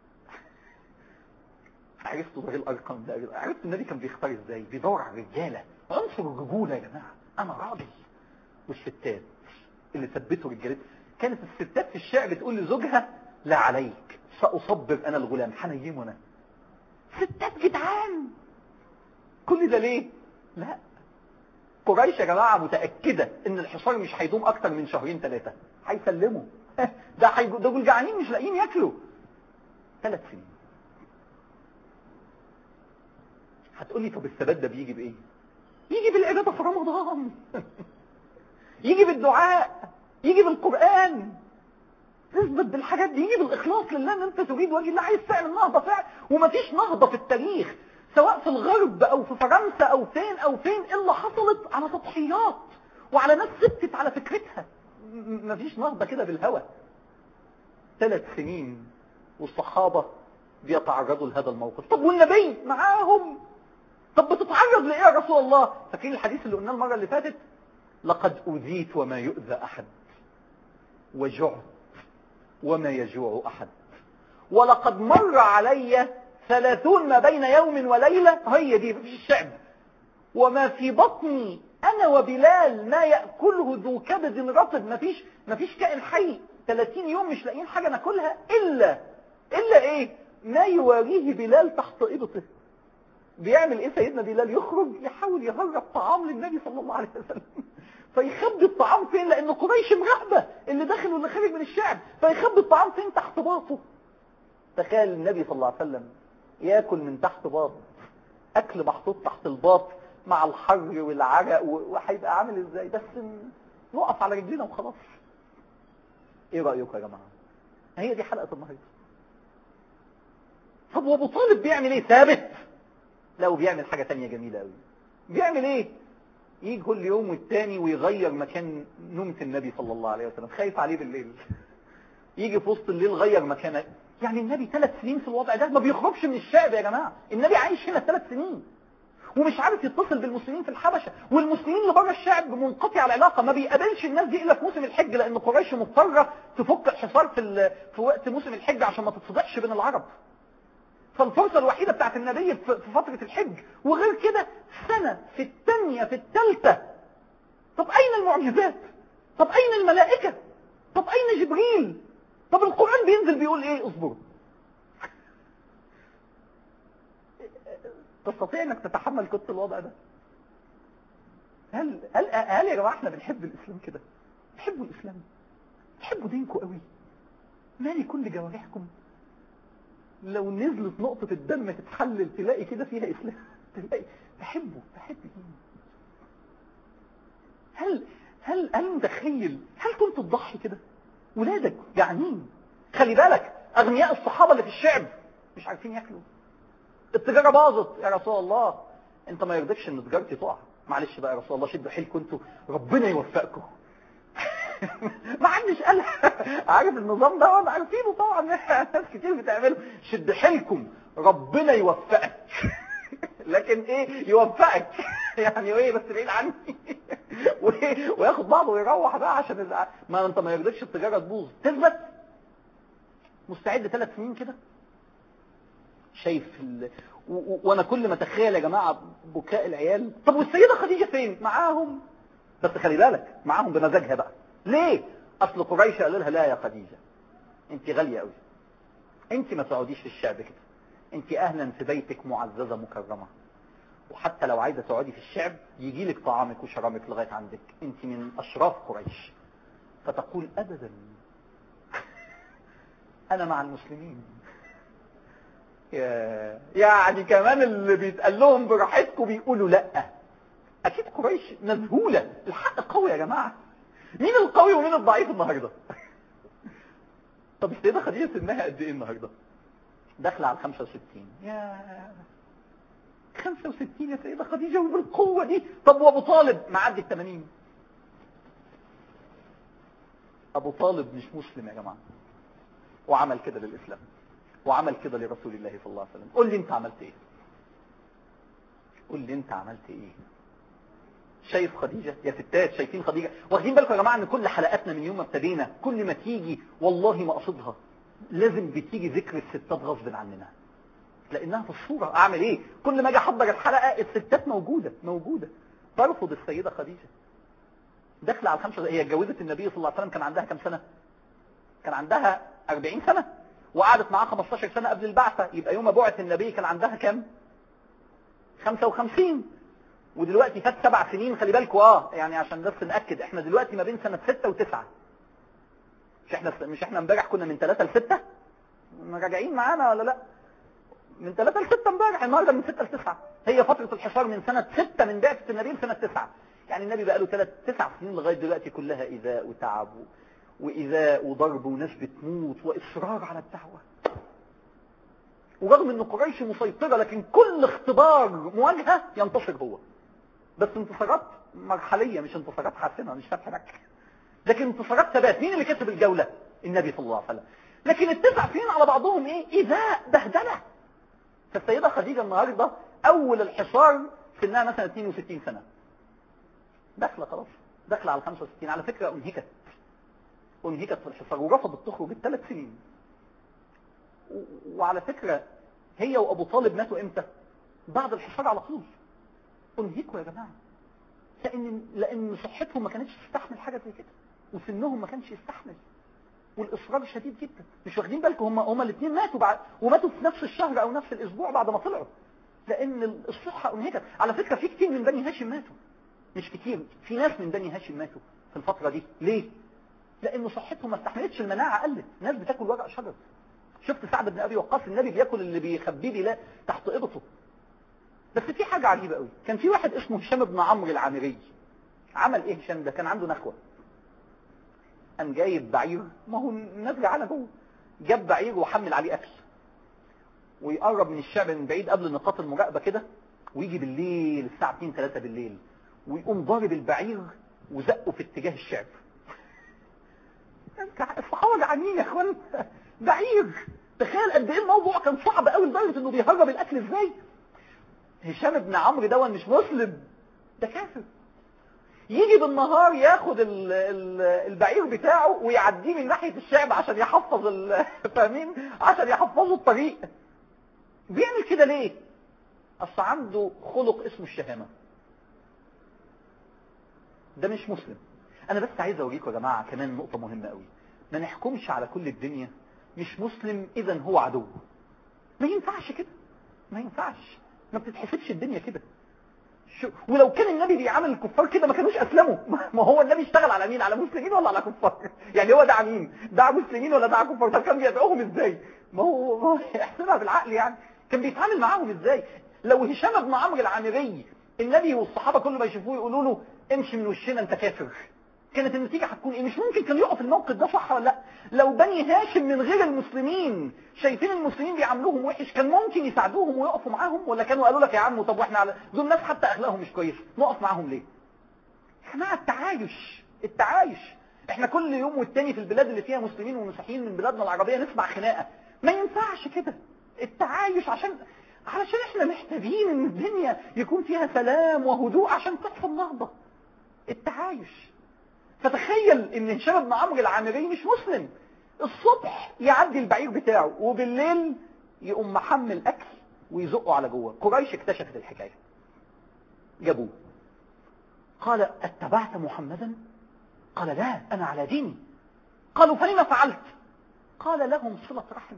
عرفتوا ده الارقام ده عرفت النبي كان بيختار ازاي بيدور على الرجاله عنصر الرجوله يا جماعه انا راجل والستات اللي ثبتوا رجالتها كانت الستات في الشعر بتقول لزوجها لا عليك سأصبر أنا الغلام حنيمه أنا ستات جدعان كل ده ليه لا قريش يا جماعة متأكدة ان الحصار مش هيدوم اكتر من شهرين ثلاثة هيسلموا ده حيجو... دول جعانين مش لاقيين ياكلوا ثلاث سنين هتقولي طب الثبات ده بيجي بايه يجي بالعبادة في رمضان يجي بالدعاء يجي بالقرآن تثبت بالحاجات دي يجي بالإخلاص لله ان انت تريد وجه الله عايز تعمل نهضة فعل ومفيش نهضة في التاريخ سواء في الغرب او في فرنسا او فين او فين الا حصلت على تضحيات وعلى ناس ثبتت على فكرتها م- مفيش نهضة كده بالهوى ثلاث سنين والصحابة بيتعرضوا لهذا الموقف طب والنبي معاهم طب بتتعرض لإيه يا رسول الله فاكرين الحديث اللي قلناه المرة اللي فاتت لقد أوذيت وما يؤذى أحد وجعت وما يجوع أحد ولقد مر علي ثلاثون ما بين يوم وليلة هي دي في الشعب وما في بطني أنا وبلال ما يأكله ذو كبد رطب ما فيش, ما فيش كائن حي 30 يوم مش لاقيين حاجة ناكلها إلا إلا إيه ما يواريه بلال تحت إبطه بيعمل إيه سيدنا بلال يخرج يحاول يهرب طعام للنبي صلى الله عليه وسلم فيخبي الطعام فين لأن قريش مراقبة اللي داخل واللي خارج من الشعب فيخبي الطعام فين تحت باطه تخيل النبي صلى الله عليه وسلم ياكل من تحت باط اكل محطوط تحت الباط مع الحر والعرق وهيبقى عامل ازاي بس نقف على رجلينا وخلاص ايه رايكم يا جماعه هي دي حلقه النهارده طب وابو طالب بيعمل ايه ثابت لا بيعمل حاجه تانية جميله قوي بيعمل ايه يجي كل يوم والتاني ويغير مكان نومة النبي صلى الله عليه وسلم خايف عليه بالليل يجي في وسط الليل غير مكانه يعني النبي ثلاث سنين في الوضع ده ما بيخرجش من الشعب يا جماعة النبي عايش هنا ثلاث سنين ومش عارف يتصل بالمسلمين في الحبشة والمسلمين اللي بره الشعب منقطع العلاقة ما بيقابلش الناس دي الا في موسم الحج لان قريش مضطرة تفك الحصار في في وقت موسم الحج عشان ما تتصدقش بين العرب فالفرصة الوحيدة بتاعت النبي في فترة الحج وغير كده سنة في الثانية في الثالثة طب اين المعجزات طب اين الملائكة طب اين جبريل طب القرآن بينزل بيقول ايه اصبروا تستطيع انك تتحمل كت الوضع ده هل هل هل يا جماعه احنا بنحب الاسلام كده بتحبوا الاسلام بتحبوا دينكم قوي مالي كل جوارحكم لو نزلت نقطة الدم تتحلل تلاقي كده فيها اسلام تلاقي بحبه بحب ديني هل هل هل متخيل هل كنت تضحي كده ولادك جعانين خلي بالك اغنياء الصحابة اللي في الشعب مش عارفين ياكلوا التجارة باظت يا رسول الله انت ما يرضكش ان تجارتي تقع معلش بقى يا رسول الله شدوا حيلكم انتوا ربنا يوفقكم ما حدش قال عارف النظام ده وانا عارفينه طبعا ناس كتير بتعمله شد حيلكم ربنا يوفقك لكن ايه يوفقك يعني ايه بس بعيد عني وياخد بعضه ويروح بقى عشان ما انت ما يرضكش التجاره تبوظ تثبت مستعد ثلاث سنين كده شايف ال... و... و... وانا كل ما اتخيل يا جماعه بكاء العيال طب والسيده خديجه فين معاهم بس خلي بالك معاهم بمزاجها بقى ليه اصل قريش قالوا لها لا يا خديجه انت غاليه قوي انت ما تقعديش في الشعب كده انت اهلا في بيتك معززه مكرمه وحتى لو عايزه تقعدي في الشعب يجي لك طعامك وشرابك لغايه عندك انت من اشراف قريش فتقول ابدا انا مع المسلمين يعني كمان اللي بيتقال لهم براحتكم بيقولوا لا اكيد قريش مذهوله الحق قوي يا جماعه مين القوي ومين الضعيف النهارده طب السيده خديجه سنها قد ايه النهارده داخله على 65 يا 65 يا سيده خديجه وبالقوه دي طب وابو طالب معدي ال 80 ابو طالب مش مسلم يا جماعه وعمل كده للاسلام وعمل كده لرسول الله صلى الله عليه وسلم قول لي انت عملت ايه قول لي انت عملت ايه شايف خديجة يا ستات شايفين خديجة واخدين بالكم يا جماعة ان كل حلقاتنا من يوم ما ابتدينا كل ما تيجي والله ما اقصدها لازم بتيجي ذكر الستات غصب عننا لانها في الصورة اعمل ايه كل ما اجي احضر الحلقة الستات موجودة موجودة ترفض السيدة خديجة داخله على الخمسة هي اتجوزت النبي صلى الله عليه وسلم كان عندها كام سنة كان عندها 40 سنة وقعدت معاه 15 سنة قبل البعثة يبقى يوم ما بعث النبي كان عندها كام 55 ودلوقتي فات سبع سنين خلي بالكوا اه يعني عشان بس نأكد احنا دلوقتي ما بين سنة 6 و9 مش احنا مش احنا امبارح كنا من 3 ل 6 راجعين معانا ولا لا من 3 ل 6 امبارح النهارده من 6 ل 9 هي فترة الحصار من سنة 6 من بعثة النبي لسنة 9 يعني النبي بقى له 3 9 سنين لغاية دلوقتي كلها إيذاء وتعب وإيذاء وضرب وناس بتموت وإصرار على الدعوة ورغم ان قريش مسيطرة لكن كل اختبار مواجهة ينتصر هو بس انتصارات مرحلية مش انتصارات حاسمة مش فتح مكة لكن انتصارات ثبات مين اللي كسب الجولة النبي صلى الله عليه وسلم لكن التسع سنين على بعضهم ايه ايذاء بهدلة فالسيدة خديجة النهاردة اول الحصار سنها مثلا 62 سنة داخلة خلاص داخلة على 65 على فكرة انهكت انهكت في الحصار ورفضت تخرج الثلاث سنين وعلى فكرة هي وابو طالب ماتوا امتى بعد الحصار على طول انهكوا يا جماعة لان لان صحتهم ما كانتش تستحمل حاجة زي كده وسنهم ما كانش يستحمل والاصرار شديد جدا مش واخدين بالكم هم هم الاثنين ماتوا بعد وماتوا في نفس الشهر او نفس الاسبوع بعد ما طلعوا لان الصحة انهكت على فكرة في كتير من بني هاشم ماتوا مش كتير في ناس من بني هاشم ماتوا في الفترة دي ليه لان صحتهم ما استحملتش المناعة قلت ناس بتاكل ورق شجر شفت سعد بن ابي وقاص النبي بياكل اللي بيخبيه بلا تحت ابطه بس في حاجة عجيبة قوي كان في واحد اسمه هشام بن عمرو العامري عمل ايه هشام ده كان عنده نخوة قام جايب بعير ما هو الناس جعانه جوه جاب بعير وحمل عليه اكل ويقرب من الشعب من بعيد قبل نقاط المراقبة كده ويجي بالليل الساعة 2 3 بالليل ويقوم ضارب البعير وزقه في اتجاه الشعب الصحابة جعانين يا اخوان بعير تخيل قد ايه الموضوع كان صعب قوي لدرجه انه بيهرب الاكل ازاي هشام بن عمرو دون مش مسلم ده كافر يجي بالنهار ياخد ال ال البعير بتاعه ويعديه من ناحية الشعب عشان يحفظ فاهمين عشان يحفظوا الطريق بيعمل كده ليه اصل عنده خلق اسمه الشهامة ده مش مسلم انا بس عايز اوريكم يا جماعة كمان نقطة مهمة قوي ما نحكمش على كل الدنيا مش مسلم اذا هو عدو ما ينفعش كده ما ينفعش ما بتتحسبش الدنيا كده شو ولو كان النبي بيعامل الكفار كده ما كانوش اسلموا ما هو النبي اشتغل على مين على مسلمين ولا على كفار يعني هو دعا مين دعا مسلمين ولا دعا كفار طب كان بيدعوهم ازاي ما هو ما هو احسبها بالعقل يعني كان بيتعامل معاهم ازاي لو هشام بن عمرو العامري النبي والصحابه كل ما يشوفوه يقولوا له امشي من وشنا انت كافر كانت النتيجة هتكون ايه مش ممكن كان يقف الموقف ده صح ولا لا لو بني هاشم من غير المسلمين شايفين المسلمين بيعاملوهم وحش كان ممكن يساعدوهم ويقفوا معاهم ولا كانوا قالوا لك يا عم طب واحنا على دول ناس حتى اخلاقهم مش كويس نقف معاهم ليه احنا التعايش التعايش احنا كل يوم والتاني في البلاد اللي فيها مسلمين ومسيحيين من بلادنا العربية نسمع خناقة ما ينفعش كده التعايش عشان علشان احنا محتاجين ان الدنيا يكون فيها سلام وهدوء عشان تحصل نهضة التعايش فتخيل ان هشام بن عمرو العامري مش مسلم الصبح يعدي البعير بتاعه وبالليل يقوم محمل اكل ويزقه على جوه قريش اكتشفت الحكاية جابوه قال اتبعت محمدا قال لا انا على ديني قالوا فلما فعلت قال لهم صلة رحم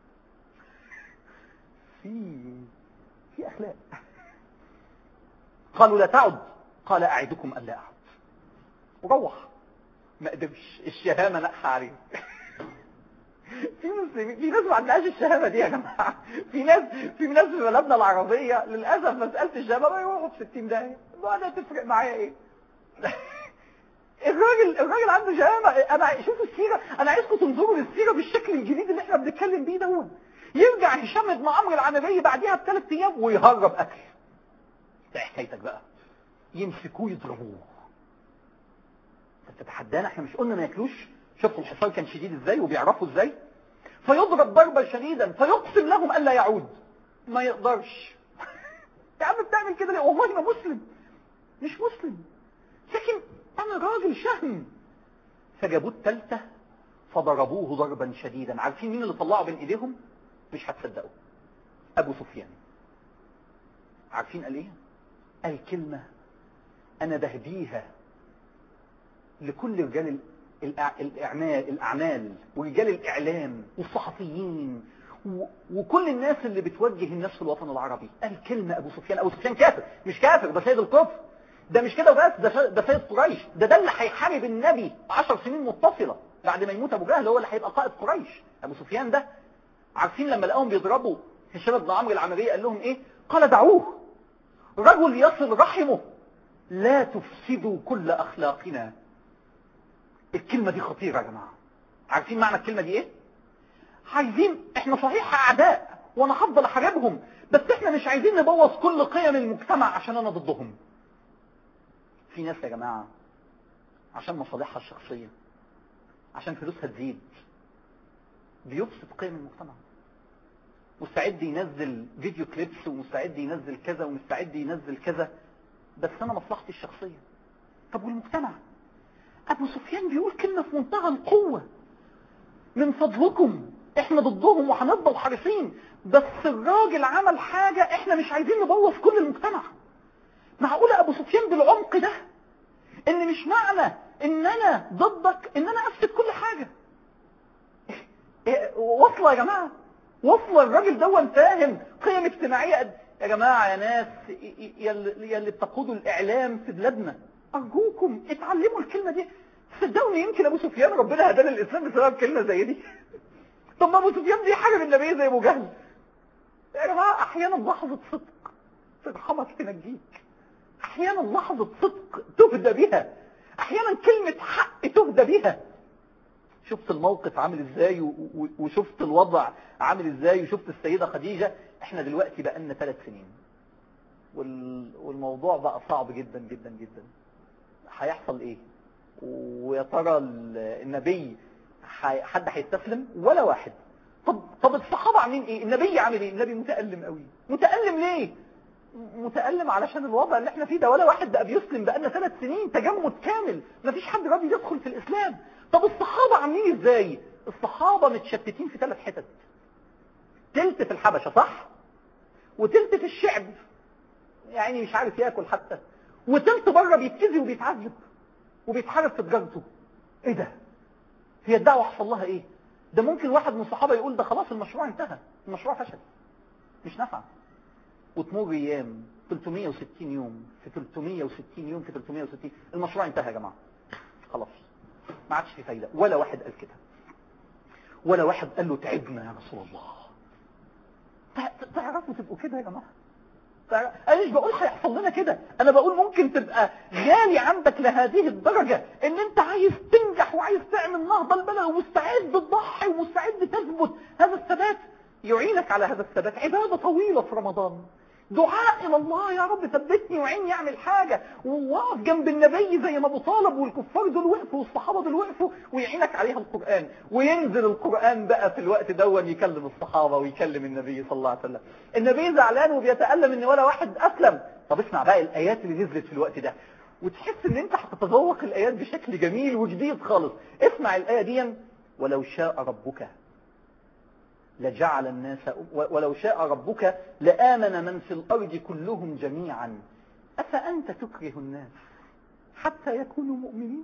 في في اخلاق قالوا لا تعد قال اعدكم ان لا اعد وروح ما قدرش الشهامة نقح عليه في مسلمين في ناس ما عندهاش الشهامة دي يا جماعة في ناس في ناس في بلدنا العربية للأسف مسألة الشهامة ما يروحوا في 60 داهية ما ده تفرق معايا ايه الراجل الراجل عنده شهامة انا شوفوا السيرة انا عايزكم تنظروا للسيرة بالشكل الجديد اللي احنا بنتكلم بيه دون يرجع هشام بن عمرو العنبي بعديها بثلاث ايام ويهرب اكل ده حكايتك بقى يمسكوه يضربوه تتحدانا احنا مش قلنا ما ياكلوش شفتوا الحصار كان شديد ازاي وبيعرفوا ازاي فيضرب ضربا شديدا فيقسم لهم الا يعود ما يقدرش يا عم بتعمل كده ليه والله ما مسلم مش مسلم لكن انا راجل شهم فجابوه التالتة فضربوه ضربا شديدا عارفين مين اللي طلعوا بين ايديهم مش هتصدقوا ابو سفيان عارفين قال ايه قال كلمة انا بهديها لكل رجال الاعمال الاعمال ورجال الاعلام والصحفيين وكل الناس اللي بتوجه الناس في الوطن العربي قال كلمة ابو سفيان ابو سفيان كافر مش كافر ده سيد الكفر ده مش كده وبس ده ده سيد قريش ده ده اللي هيحارب النبي عشر سنين متصلة بعد ما يموت ابو جهل هو اللي هيبقى قائد قريش ابو سفيان ده عارفين لما لقاهم بيضربوا هشام بن عمرو العمرية قال لهم ايه قال دعوه رجل يصل رحمه لا تفسدوا كل اخلاقنا الكلمة دي خطيرة يا جماعة عارفين معنى الكلمة دي ايه عايزين احنا صحيح اعداء وانا هفضل احاربهم بس احنا مش عايزين نبوظ كل قيم المجتمع عشان انا ضدهم في ناس يا جماعة عشان مصالحها الشخصية عشان فلوسها تزيد بيفسد قيم المجتمع مستعد ينزل فيديو كليبس ومستعد ينزل كذا ومستعد ينزل كذا بس انا مصلحتي الشخصية طب والمجتمع ابو سفيان بيقول كلمة في منتهى القوة من فضلكم احنا ضدهم وهنفضل حريصين بس الراجل عمل حاجة احنا مش عايزين نبوظ كل المجتمع معقولة ابو سفيان بالعمق ده ان مش معنى ان انا ضدك ان انا افسد كل حاجة واصلة يا جماعة واصلة الراجل دون فاهم قيم اجتماعية قد يا جماعة يا ناس يا اللي بتقودوا الاعلام في بلادنا ارجوكم اتعلموا الكلمة دي صدقوني يمكن ابو سفيان ربنا هدانا الاسلام بسبب كلمة زي دي طب ما ابو سفيان دي حاجة من النبي زي ابو جهل يا جماعة احيانا لحظة صدق ترحمك تنجيك احيانا لحظة صدق تهدى بها احيانا كلمة حق تهدى بها شفت الموقف عامل ازاي وشفت الوضع عامل ازاي وشفت السيدة خديجة احنا دلوقتي بقالنا ثلاث سنين والموضوع بقى صعب جدا جدا جدا هيحصل ايه ويا ترى النبي حد هيستسلم ولا واحد طب طب الصحابة عاملين ايه النبي عامل ايه النبي متألم قوي متألم ليه متألم علشان الوضع اللي احنا فيه ده ولا واحد بقى بيسلم بقالنا ثلاث سنين تجمد كامل مفيش حد راضي يدخل في الاسلام طب الصحابة عاملين ازاي الصحابة متشتتين في ثلاث حتت تلت في الحبشة صح وتلت في الشعب يعني مش عارف ياكل حتى وتلت بره بيبتزي وبيتعذب وبيتحارب في تجارته ايه ده هي الدعوة حصل لها ايه ده ممكن واحد من الصحابة يقول ده خلاص المشروع انتهى المشروع فشل مش نفع وتمر ايام 360 يوم في 360 يوم في 360 المشروع انتهى يا جماعة خلاص ما عادش في فايدة ولا واحد قال كده ولا واحد قال له تعبنا يا رسول الله تعرفوا تبقوا كده يا جماعة انا مش بقول هيحصل لنا كده انا بقول ممكن تبقى غالي عندك لهذه الدرجة ان انت عايز تنجح وعايز تعمل نهضة البلد ومستعد تضحي ومستعد تثبت هذا الثبات يعينك على هذا الثبات عبادة طويلة في رمضان دعاء الى الله يا رب ثبتني وعيني يعمل حاجة وواقف جنب النبي زي ما ابو طالب والكفار دول وقفوا والصحابة دول وقفوا ويعينك عليها القرآن وينزل القرآن بقى في الوقت دون يكلم الصحابة ويكلم النبي صلى الله عليه وسلم النبي زعلان وبيتألم ان ولا واحد اسلم طب اسمع بقى الايات اللي نزلت في الوقت ده وتحس ان انت هتتذوق الايات بشكل جميل وجديد خالص اسمع الايه دي ولو شاء ربك لجعل الناس ولو شاء ربك لآمن من في الأرض كلهم جميعا أفأنت تكره الناس حتى يكونوا مؤمنين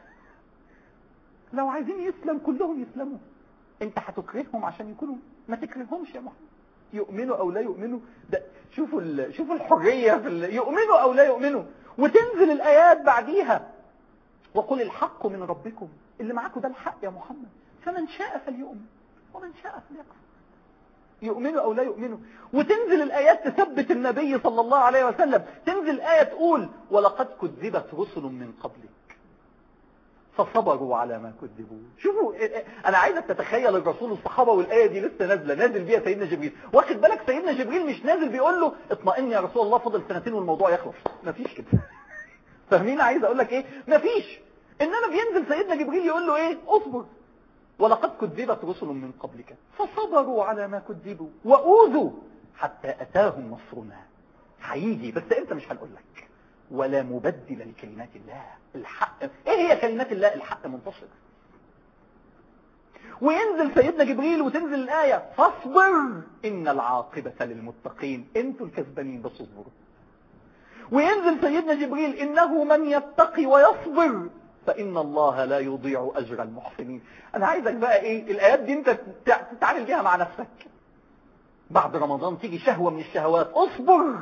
لو عايزين يسلم كلهم يسلموا انت هتكرههم عشان يكونوا ما تكرههمش يا محمد يؤمنوا او لا يؤمنوا ده شوفوا ال... شوفوا الحرية في ال... يؤمنوا او لا يؤمنوا وتنزل الايات بعديها وقل الحق من ربكم اللي معاكم ده الحق يا محمد فمن شاء فليؤمن ومن شاء فليكفر يؤمنوا او لا يؤمنوا وتنزل الايات تثبت النبي صلى الله عليه وسلم تنزل ايه تقول ولقد كذبت رسل من قبلك فصبروا على ما كذبوا شوفوا انا عايزك تتخيل الرسول الصحابه والايه دي لسه نازله نازل بيها سيدنا جبريل واخد بالك سيدنا جبريل مش نازل بيقول له اطمئن يا رسول الله فضل سنتين والموضوع يخلص مفيش كده فاهمين عايز اقول لك ايه مفيش انما بينزل سيدنا جبريل يقول له ايه اصبر ولقد كذبت رسل من قبلك فصبروا على ما كذبوا وأوذوا حتى أتاهم نصرنا هيجي بس انت مش هنقول لك ولا مبدل لكلمات الله الحق ايه هي كلمات الله الحق منتصر وينزل سيدنا جبريل وتنزل الآية فاصبر إن العاقبة للمتقين انتوا الكسبانين بس اصبروا وينزل سيدنا جبريل إنه من يتقي ويصبر فإن الله لا يضيع أجر المحسنين أنا عايزك بقى إيه الآيات دي أنت تتعامل بيها مع نفسك بعد رمضان تيجي شهوة من الشهوات اصبر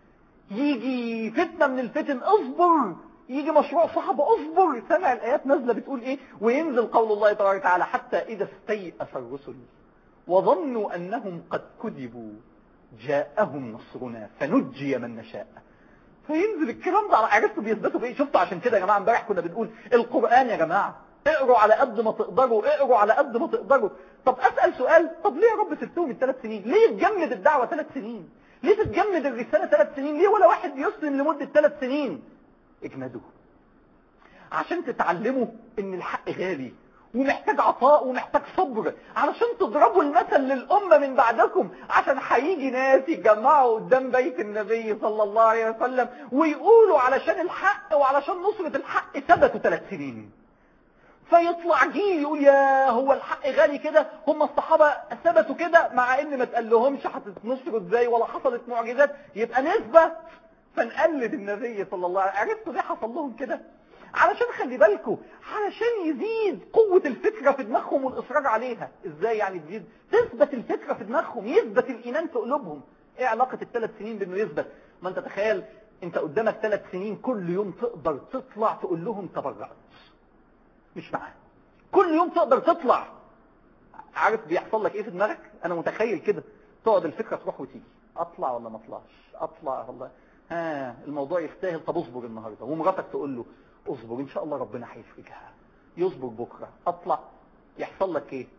يجي فتنة من الفتن اصبر يجي مشروع صعب اصبر سمع الآيات نازلة بتقول ايه وينزل قول الله تبارك وتعالى حتى إذا استيأس الرسل وظنوا أنهم قد كذبوا جاءهم نصرنا فنجي من نشاء فينزل الكلام ده على عرفتوا بيثبتوا بايه شفتوا عشان كده يا جماعه امبارح كنا بنقول القرآن يا جماعه اقروا على قد ما تقدروا اقروا على قد ما تقدروا طب اسأل سؤال طب ليه يا رب سبتهم الثلاث سنين ليه تجمد الدعوة ثلاث سنين ليه تتجمد الرسالة ثلاث سنين ليه ولا واحد يسلم لمدة ثلاث سنين اجمدوا عشان تتعلموا ان الحق غالي ومحتاج عطاء ومحتاج صبر علشان تضربوا المثل للأمة من بعدكم عشان هيجي ناس يتجمعوا قدام بيت النبي صلى الله عليه وسلم ويقولوا علشان الحق وعلشان نصرة الحق ثبتوا ثلاث سنين فيطلع جيل يقول يا هو الحق غالي كده هم الصحابة ثبتوا كده مع ان ما تقلهمش هتتنصروا ازاي ولا حصلت معجزات يبقى نسبة فنقلد النبي صلى الله عليه وسلم عرفتوا ليه حصل لهم كده علشان خلي بالكم علشان يزيد قوة الفكرة في دماغهم والإصرار عليها ازاي يعني تزيد تثبت الفكرة في دماغهم يثبت الإيمان في قلوبهم ايه علاقة الثلاث سنين بانه يثبت ما انت تخيل انت قدامك ثلاث سنين كل يوم تقدر تطلع تقول لهم تبرعت مش معاه كل يوم تقدر تطلع عارف بيحصل لك ايه في دماغك انا متخيل كده تقعد الفكرة تروح وتيجي اطلع ولا ما اطلعش اطلع والله ها الموضوع يستاهل طب اصبر النهارده ومراتك تقول له اصبر ان شاء الله ربنا هيفرجها يصبر بكره اطلع يحصل لك ايه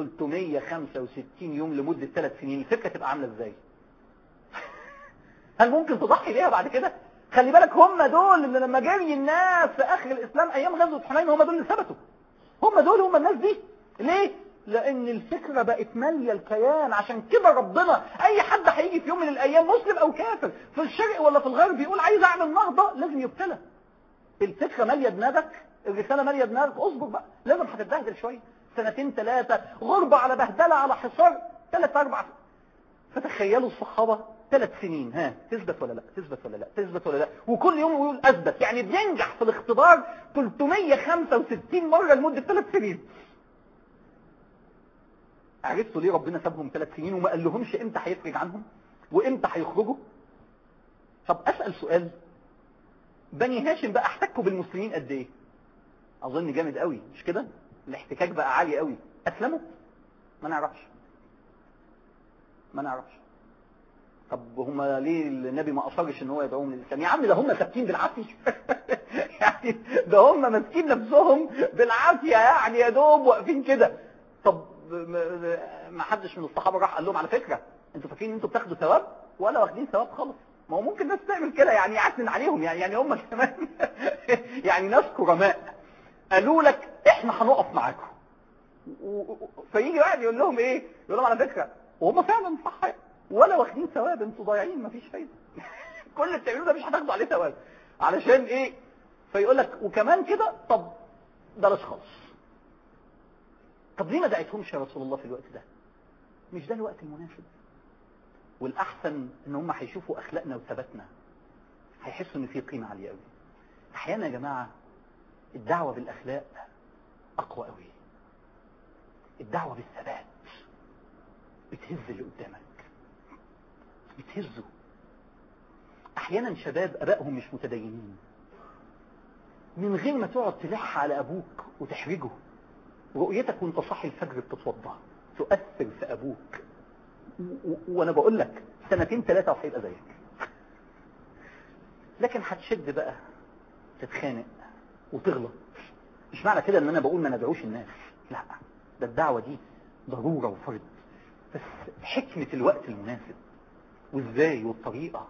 365 يوم لمدة ثلاث سنين الفكرة تبقى عاملة ازاي هل ممكن تضحي بيها بعد كده خلي بالك هم دول اللي لما جري الناس في اخر الاسلام ايام غزوة حنين هم دول اللي ثبتوا هم دول هم الناس دي ليه لان الفكرة بقت مالية الكيان عشان كده ربنا اي حد هيجي في يوم من الايام مسلم او كافر في الشرق ولا في الغرب يقول عايز اعمل نهضة لازم يبتلى الفكرة مالية دماغك الرسالة مالية دماغك اصبر بقى لازم هتتبهدل شوية سنتين ثلاثة غربة على بهدلة على حصار ثلاث اربع فتخيلوا الصحابة ثلاث سنين ها تثبت ولا لا تثبت ولا لا تثبت ولا لا وكل يوم يقول اثبت يعني بينجح في الاختبار 365 مرة لمدة ثلاث سنين عرفتوا ليه ربنا سابهم ثلاث سنين وما قال لهمش امتى هيفرج عنهم وامتى هيخرجوا طب اسأل سؤال بني هاشم بقى احتكوا بالمسلمين قد ايه اظن جامد قوي مش كده الاحتكاك بقى عالي قوي اسلموا ما نعرفش ما نعرفش طب هم ليه النبي ما اصرش ان هو يدعوهم للاسلام يا عم ده هم ثابتين بالعافيه يعني ده هم ماسكين نفسهم بالعافيه يعني يا دوب واقفين كده طب ما حدش من الصحابه راح قال لهم على فكره انتوا فاكرين ان انتوا بتاخدوا ثواب ولا واخدين ثواب خالص ما هو ممكن ناس تعمل كده يعني يعتن عليهم يعني يعني هم كمان يعني ناس كرماء قالوا لك احنا هنقف معاكم فيجي واحد يقول لهم ايه يقول لهم على فكره وهم فعلا صح ولا واخدين ثواب انتوا ضايعين مفيش فايده كل اللي بتعملوه ده مش هتاخدوا عليه ثواب علشان ايه فيقول لك وكمان كده طب بلاش خالص طب ليه ما دعيتهمش يا رسول الله في الوقت ده مش ده الوقت المناسب والاحسن ان هم هيشوفوا اخلاقنا وثباتنا هيحسوا ان في قيمه عاليه قوي احيانا يا جماعه الدعوه بالاخلاق اقوى قوي الدعوه بالثبات بتهز اللي قدامك بتهزه احيانا شباب ابائهم مش متدينين من غير ما تقعد تلح على ابوك وتحرجه رؤيتك وانت صاحي الفجر بتتوضا تؤثر في ابوك وانا بقول لك سنتين ثلاثة وهيبقى زيك لكن هتشد بقى تتخانق وتغلط مش معنى كده ان انا بقول ما ندعوش الناس لا ده الدعوة دي ضرورة وفرض بس حكمة الوقت المناسب وازاي والطريقة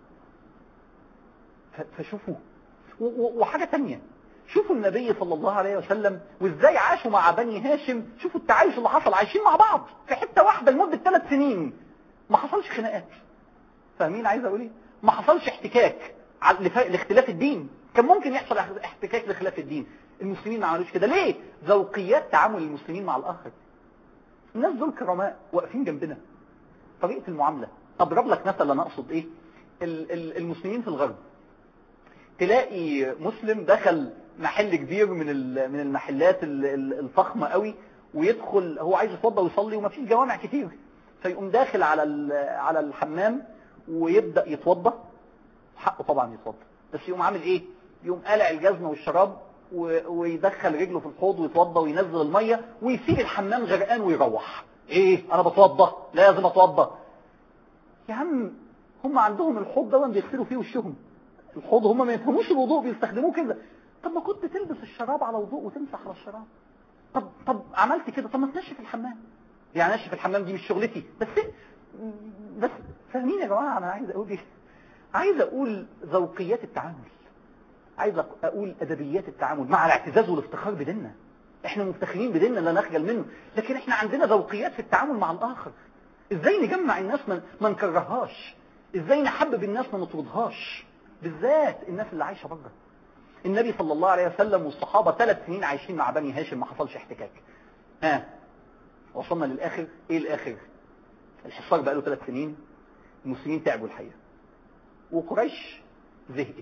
فشوفوا وحاجة تانية شوفوا النبي صلى الله عليه وسلم وازاي عاشوا مع بني هاشم شوفوا التعايش اللي حصل عايشين مع بعض في حتة واحدة لمدة ثلاث سنين ما حصلش خناقات فاهمين عايز اقول ايه ما حصلش احتكاك على- لف- لاختلاف الدين كان ممكن يحصل احتكاك لخلاف الدين المسلمين ما عملوش كده ليه ذوقيات تعامل المسلمين مع الاخر الناس دول كرماء واقفين جنبنا طريقه المعامله اضرب لك مثل انا اقصد ايه ال- ال- المسلمين في الغرب تلاقي مسلم دخل محل كبير من ال- من المحلات ال- ال- الفخمه قوي ويدخل هو عايز يتوضى ويصلي وما فيش جوامع كتير فيقوم داخل على ال- على الحمام ويبدا يتوضى حقه طبعا يتوضى بس يقوم عامل ايه يقوم قالع الجزمه والشراب و- ويدخل رجله في الحوض ويتوضى وينزل الميه ويسيب الحمام غرقان ويروح ايه انا بتوضى لازم اتوضى يا عم هم عندهم الحوض ده بيغسلوا فيه وشهم الحوض هم ما يفهموش الوضوء بيستخدموه كده طب ما كنت تلبس الشراب على وضوء وتمسح على الشراب طب طب عملت كده طب ما تنشف الحمام يعني نشف الحمام دي مش شغلتي بس بس فاهمين يا جماعه انا عايز اقول ايه عايز اقول ذوقيات التعامل عايز اقول ادبيات التعامل مع الاعتزاز والافتخار بديننا احنا مفتخرين بديننا لا نخجل منه لكن احنا عندنا ذوقيات في التعامل مع الاخر ازاي نجمع الناس ما ما نكرهاش ازاي نحبب الناس ما نطردهاش بالذات الناس اللي عايشه بره النبي صلى الله عليه وسلم والصحابه ثلاث سنين عايشين مع بني هاشم ما حصلش احتكاك ها وصلنا للاخر ايه الاخر الحصار بقى له ثلاث سنين المسلمين تعبوا الحقيقه وقريش زهقت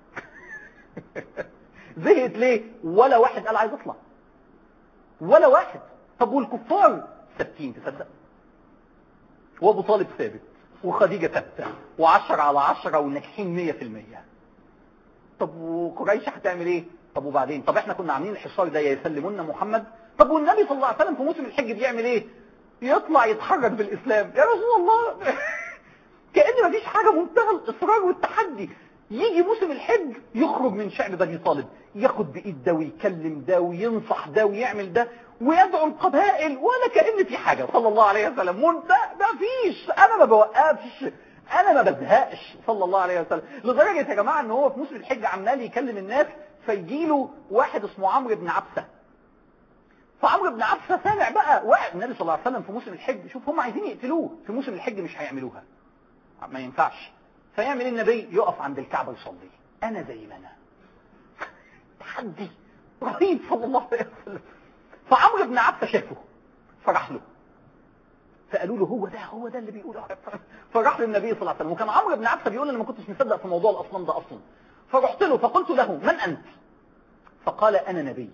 زهقت ليه ولا واحد قال عايز اطلع ولا واحد طب والكفار ثابتين تصدق وابو طالب ثابت وخديجة ثابتة وعشرة على عشرة وناجحين مية في المية طب وقريش هتعمل ايه طب وبعدين طب احنا كنا عاملين الحصار ده يا يسلمونا محمد طب والنبي صلى الله عليه وسلم في موسم الحج بيعمل ايه يطلع يتحرك بالاسلام يا رسول الله كأن مفيش حاجة منتهى الاصرار والتحدي يجي موسم الحج يخرج من شعب بني طالب ياخد بايد ده ويكلم ده وينصح ده ويعمل ده ويدعو القبائل ولا كأن في حاجة صلى الله عليه وسلم وانت ما فيش انا ما بوقفش انا ما بزهقش صلى الله عليه وسلم لدرجة يا جماعة ان هو في موسم الحج عمال يكلم الناس فيجيله واحد اسمه عمرو بن عبسة فعمرو بن عبسة سامع بقى واحد النبي صلى الله عليه وسلم في موسم الحج شوف هم عايزين يقتلوه في موسم الحج مش هيعملوها ما ينفعش فيعمل إيه النبي يقف عند الكعبة يصلي انا زي ما انا تحدي رهيب صلى الله عليه وسلم فعمرو بن عبسة شافه فراح له فقالوا له هو ده هو ده اللي بيقوله فراح للنبي صلى الله عليه وسلم وكان عمرو بن عبسة بيقول انا ما كنتش مصدق في موضوع الاصنام ده اصلا فرحت له فقلت له من انت فقال انا نبي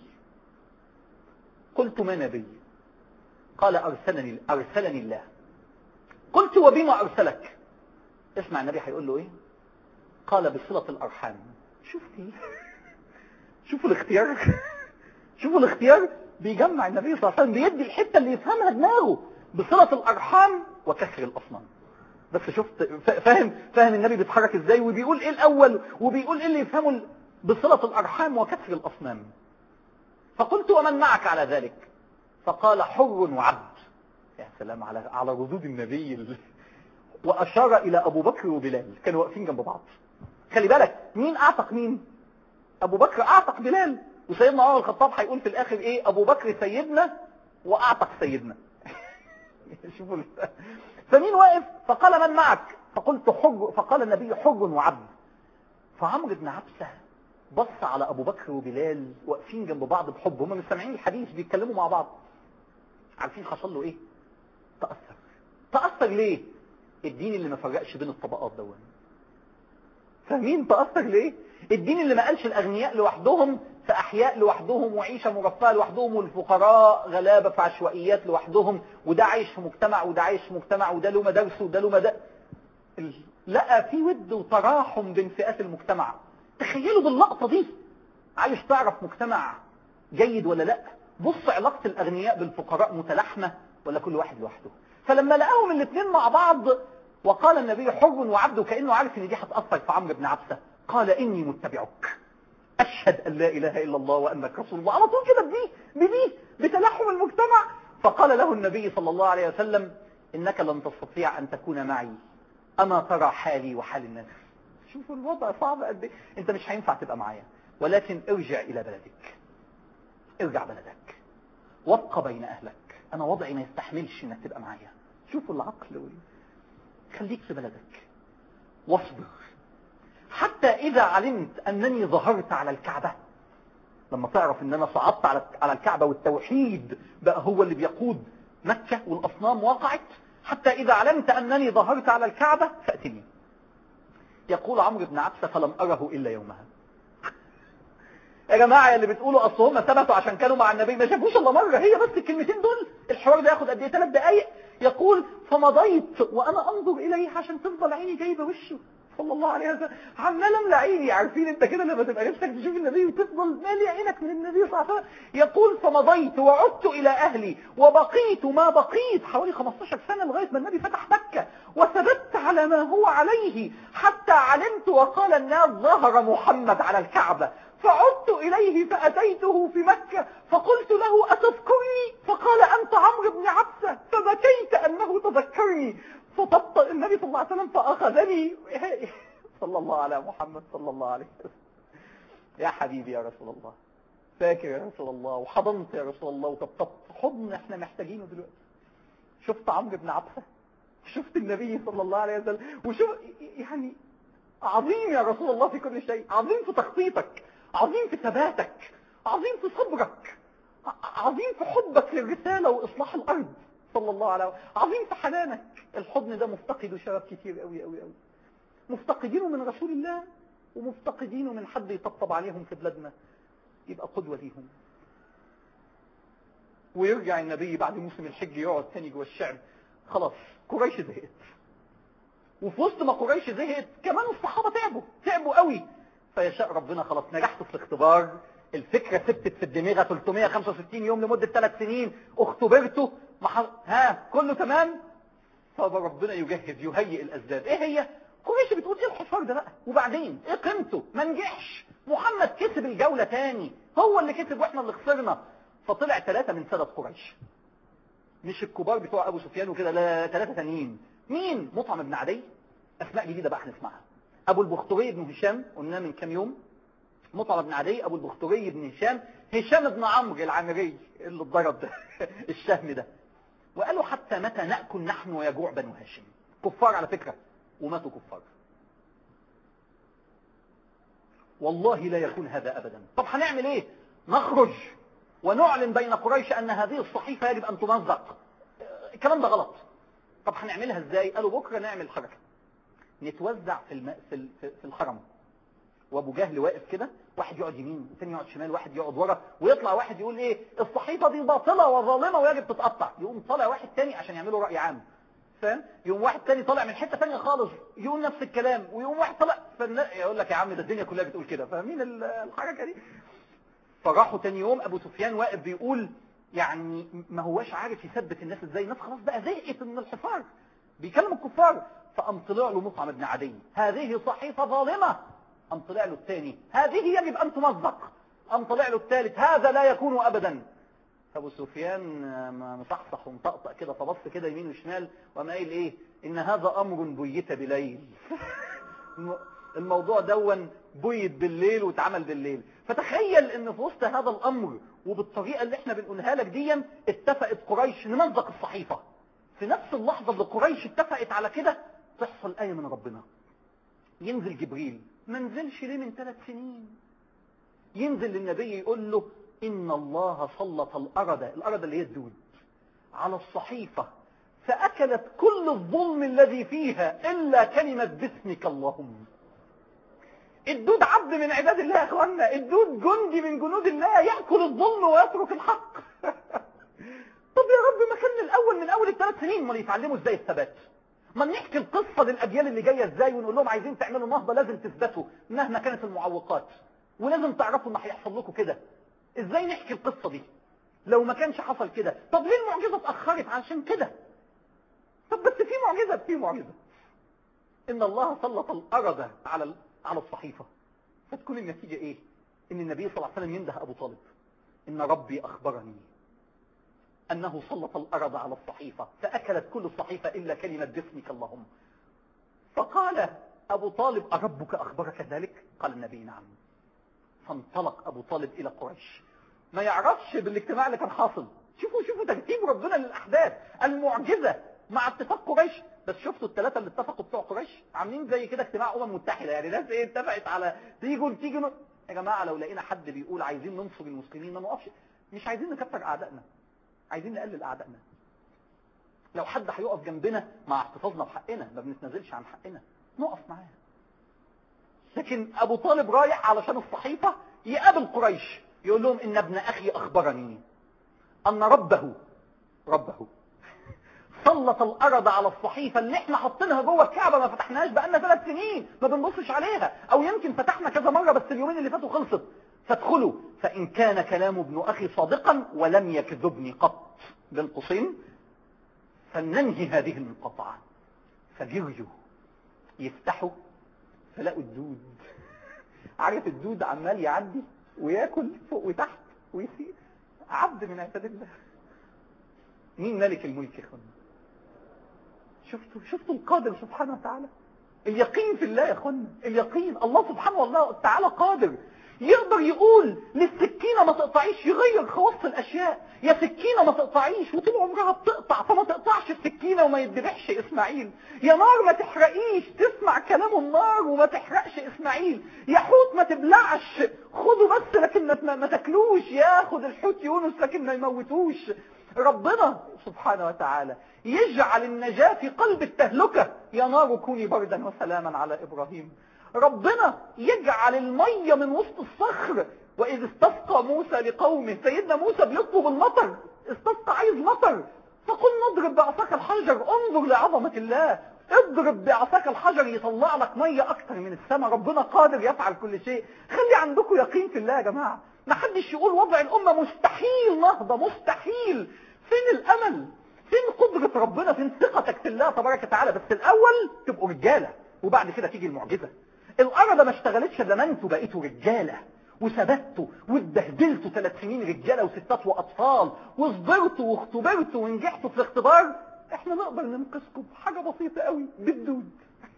قلت ما نبي قال ارسلني ارسلني الله قلت وبما ارسلك اسمع النبي هيقول له ايه قال بصلة الارحام شفتي شوفوا الاختيار شوفوا الاختيار بيجمع النبي صلى الله عليه وسلم بيدي الحتة اللي يفهمها دماغه بصلة الارحام وكسر الاصنام بس شفت فاهم فاهم النبي بيتحرك ازاي وبيقول ايه الاول وبيقول ايه اللي يفهمه بصلة الارحام وكسر الاصنام فقلت ومن معك على ذلك فقال حر وعبد يا سلام على على ردود النبي ال... واشار الى ابو بكر وبلال كانوا واقفين جنب بعض خلي بالك مين اعتق مين ابو بكر اعتق بلال وسيدنا عمر الخطاب هيقول في الاخر ايه ابو بكر سيدنا واعتق سيدنا شوفوا فمين واقف فقال من معك فقلت حر فقال النبي حر وعبد فعمرو بن عبسه بص على ابو بكر وبلال واقفين جنب بعض بحب هم مش سامعين الحديث بيتكلموا مع بعض عارفين حصل له ايه تاثر تاثر ليه الدين اللي ما فرقش بين الطبقات دول فاهمين تاثر ليه الدين اللي ما قالش الاغنياء لوحدهم في احياء لوحدهم وعيشه مرفهه لوحدهم والفقراء غلابه في عشوائيات لوحدهم وده عايش في مجتمع وده عايش في مجتمع وده له مدارسه وده له مدارس لقى في ود وتراحم بين فئات المجتمع تخيلوا باللقطة دي عايز تعرف مجتمع جيد ولا لا بص علاقة الأغنياء بالفقراء متلاحمة ولا كل واحد لوحده فلما لقاهم الاثنين مع بعض وقال النبي حر وعبد كأنه عارف ان دي هتأثر في عمرو بن عبسة قال إني متبعك أشهد أن لا إله إلا الله وأنك رسول الله على طول كده بدي بدي بتلاحم المجتمع فقال له النبي صلى الله عليه وسلم إنك لن تستطيع أن تكون معي أما ترى حالي وحال الناس شوفوا الوضع صعب قد ايه انت مش هينفع تبقى معايا ولكن ارجع الى بلدك ارجع بلدك وابقى بين اهلك انا وضعي ما يستحملش انك تبقى معايا شوفوا العقل وال... خليك في بلدك واصبر حتى إذا علمت أنني ظهرت على الكعبة لما تعرف أن أنا صعدت على على الكعبة والتوحيد بقى هو اللي بيقود مكة والأصنام وقعت حتى إذا علمت أنني ظهرت على الكعبة فأتني يقول عمرو بن عبسة فلم أره إلا يومها يا جماعة اللي بتقولوا أصل هم ثبتوا عشان كانوا مع النبي ما شافوش إلا مرة هي بس الكلمتين دول الحوار ده ياخد قد إيه ثلاث دقايق يقول فمضيت وأنا أنظر إليه عشان تفضل عيني جايبة وشه صلى الله عليه وسلم عمال املى عيني عارفين انت كده لما تبقى نفسك تشوف النبي وتفضل مالي عينك من النبي صلى الله عليه وسلم يقول فمضيت وعدت الى اهلي وبقيت ما بقيت حوالي 15 سنة لغاية ما النبي فتح مكة وثبت على ما هو عليه حتى علمت وقال الناس ظهر محمد على الكعبة فعدت إليه فأتيته في مكة فقلت له أتذكرني فقال أنت عمرو بن عبسة فبكيت أنه تذكرني فطبط النبي صلى الله عليه وسلم فأخذني صلى الله على محمد صلى الله عليه وسلم يا حبيبي يا رسول الله فاكر يا رسول الله وحضنت يا رسول الله وطبطبت حضن احنا محتاجينه دلوقتي شفت عمرو بن عبسة شفت النبي صلى الله عليه وسلم وشوف يعني عظيم يا رسول الله في كل شيء عظيم في تخطيطك عظيم في ثباتك عظيم في صبرك عظيم في حبك للرسالة وإصلاح الأرض صلى الله عليه وسلم عظيم في حنانك الحضن ده مفتقده شباب كتير قوي قوي قوي مفتقدينه من رسول الله ومفتقدينه من حد يطبطب عليهم في بلادنا يبقى قدوة ليهم ويرجع النبي بعد موسم الحج يقعد تاني جوه الشعب خلاص قريش زهقت وفي وسط ما قريش زهقت كمان الصحابة تعبوا تعبوا قوي فيشاء ربنا خلاص نجحت في الاختبار الفكرة ثبتت في الدماغ 365 يوم لمدة ثلاث سنين اختبرته مح... ها كله تمام فربنا يجهز يهيئ الأسباب ايه هي قريش بتقول ايه الحصار ده بقى وبعدين ايه قيمته ما نجحش محمد كسب الجولة تاني هو اللي كسب واحنا اللي خسرنا فطلع ثلاثة من سادة قريش مش الكبار بتوع ابو سفيان وكده لا ثلاثة تانيين مين مطعم بن عدي اسماء جديدة بقى هنسمعها ابو البختري بن هشام قلنا من كام يوم مطعم بن عدي ابو البختري بن هشام هشام بن عمرو العامري اللي اتضرب ده الشهم ده وقالوا حتى متى نأكل نحن ويجوع بنو هاشم كفار على فكرة وماتوا كفار والله لا يكون هذا أبدا طب هنعمل ايه نخرج ونعلن بين قريش أن هذه الصحيفة يجب أن تمزق الكلام ده غلط طب هنعملها ازاي قالوا بكرة نعمل حركة نتوزع في, الم... في, في الحرم وابو جهل واقف كده واحد يقعد يمين والثاني يقعد شمال واحد يقعد ورا ويطلع واحد يقول ايه الصحيفة دي باطلة وظالمة ويجب تتقطع يقوم طالع واحد تاني عشان يعملوا رأي عام فاهم يقوم واحد تاني طالع من حتة تانية خالص يقول نفس الكلام ويقوم واحد طالع فالنا... يقول لك يا عم ده الدنيا كلها بتقول كده فاهمين الحركة دي فراحوا تاني يوم ابو سفيان واقف بيقول يعني ما هواش عارف يثبت الناس ازاي الناس خلاص بقى زهقت من الحصار بيكلم الكفار فقام طلع له مطعم بن عدي هذه صحيفة ظالمة قام طلع له الثاني هذه يجب أن تمزق قام طلع له الثالث هذا لا يكون أبدا فابو سفيان مصحصح ومطقطق كده فبص كده يمين وشمال وقام قايل ايه ان هذا امر بيت بليل الموضوع دون بيت بالليل واتعمل بالليل فتخيل ان في وسط هذا الامر وبالطريقة اللي احنا بنقولها لك دي اتفقت قريش نمزق الصحيفة في نفس اللحظة اللي قريش اتفقت على كده تحصل آية من ربنا ينزل جبريل ما نزلش ليه من ثلاث سنين ينزل للنبي يقول له إن الله سلط الأرض الأرض اللي هي الدود على الصحيفة فأكلت كل الظلم الذي فيها إلا كلمة باسمك اللهم الدود عبد من عباد الله يا اخوانا الدود جندي من جنود الله يأكل الظلم ويترك الحق طب يا رب ما كان الأول من أول الثلاث سنين ما يتعلموا ازاي الثبات ما نحكي القصة للأجيال اللي جاية ازاي ونقول لهم عايزين تعملوا نهضة لازم تثبتوا مهما كانت المعوقات ولازم تعرفوا ان هيحصل لكم كده ازاي نحكي القصة دي لو ما كانش حصل كده طب ليه المعجزة اتأخرت عشان كده طب بس في معجزة في معجزة ان الله سلط الأرض على على الصحيفة فتكون النتيجة ايه ان النبي صلى الله عليه وسلم ينده ابو طالب ان ربي اخبرني أنه سلط الأرض على الصحيفة فأكلت كل الصحيفة إلا كلمة باسمك اللهم فقال أبو طالب أربك أخبرك ذلك قال النبي نعم فانطلق أبو طالب إلى قريش ما يعرفش بالاجتماع اللي كان حاصل شوفوا شوفوا ترتيب ربنا للأحداث المعجزة مع اتفاق قريش بس شفتوا الثلاثه اللي اتفقوا بتوع قريش عاملين زي كده اجتماع امم متحده يعني ناس ايه اتفقت على تيجوا تيجوا يا جماعه لو لقينا حد بيقول عايزين ننصر المسلمين ما نقفش مش عايزين نكتر اعدائنا عايزين نقلل اعدائنا لو حد هيقف جنبنا مع احتفاظنا بحقنا ما بنتنازلش عن حقنا نقف معاه لكن ابو طالب رايح علشان الصحيفة يقابل قريش يقول لهم ان ابن اخي اخبرني ان ربه ربه سلط الارض على الصحيفة اللي احنا حاطينها جوه الكعبة ما فتحناهاش بقالنا ثلاث سنين ما بنبصش عليها او يمكن فتحنا كذا مرة بس اليومين اللي فاتوا خلصت فادخلوا فان كان كلام ابن اخي صادقا ولم يكذبني قط بين قوسين فلننهي هذه المقاطعة فجريوا يفتحوا فلقوا الدود عارف الدود عمال يعدي وياكل فوق وتحت ويسير عبد من عباد الله مين ملك الملك يا اخوانا شفتوا شفتوا القادر سبحانه وتعالى اليقين في الله يا اخوانا اليقين الله سبحانه وتعالى قادر يقدر يقول للسكينة ما تقطعيش يغير خواص الاشياء يا سكينة ما تقطعيش وطول عمرها بتقطع فما تقطعش السكينة وما يتذبحش اسماعيل يا نار ما تحرقيش تسمع كلام النار وما تحرقش اسماعيل يا حوت ما تبلعش خده بس لكن ما, ما تاكلوش ياخد الحوت يونس لكن ما يموتوش ربنا سبحانه وتعالى يجعل النجاة في قلب التهلكة يا نار كوني بردا وسلاما على إبراهيم ربنا يجعل المية من وسط الصخر وإذ استسقى موسى لقومه سيدنا موسى بيطلب المطر استسقى عايز مطر فقل نضرب بعصاك الحجر انظر لعظمة الله اضرب بعصاك الحجر يطلع لك مية اكتر من السماء ربنا قادر يفعل كل شيء خلي عندكم يقين في الله يا جماعة ما حدش يقول وضع الامة مستحيل نهضة مستحيل فين الامل فين قدرة ربنا فين ثقتك في الله تبارك وتعالى بس الاول تبقوا رجالة وبعد كده تيجي المعجزة الارض ما اشتغلتش لما انتوا بقيتوا رجالة وثبتوا واتبهدلتوا ثلاث سنين رجالة وستات واطفال وصبرتوا واختبرتوا ونجحتوا في الاختبار احنا نقدر ننقذكم بحاجة بسيطة قوي بالدود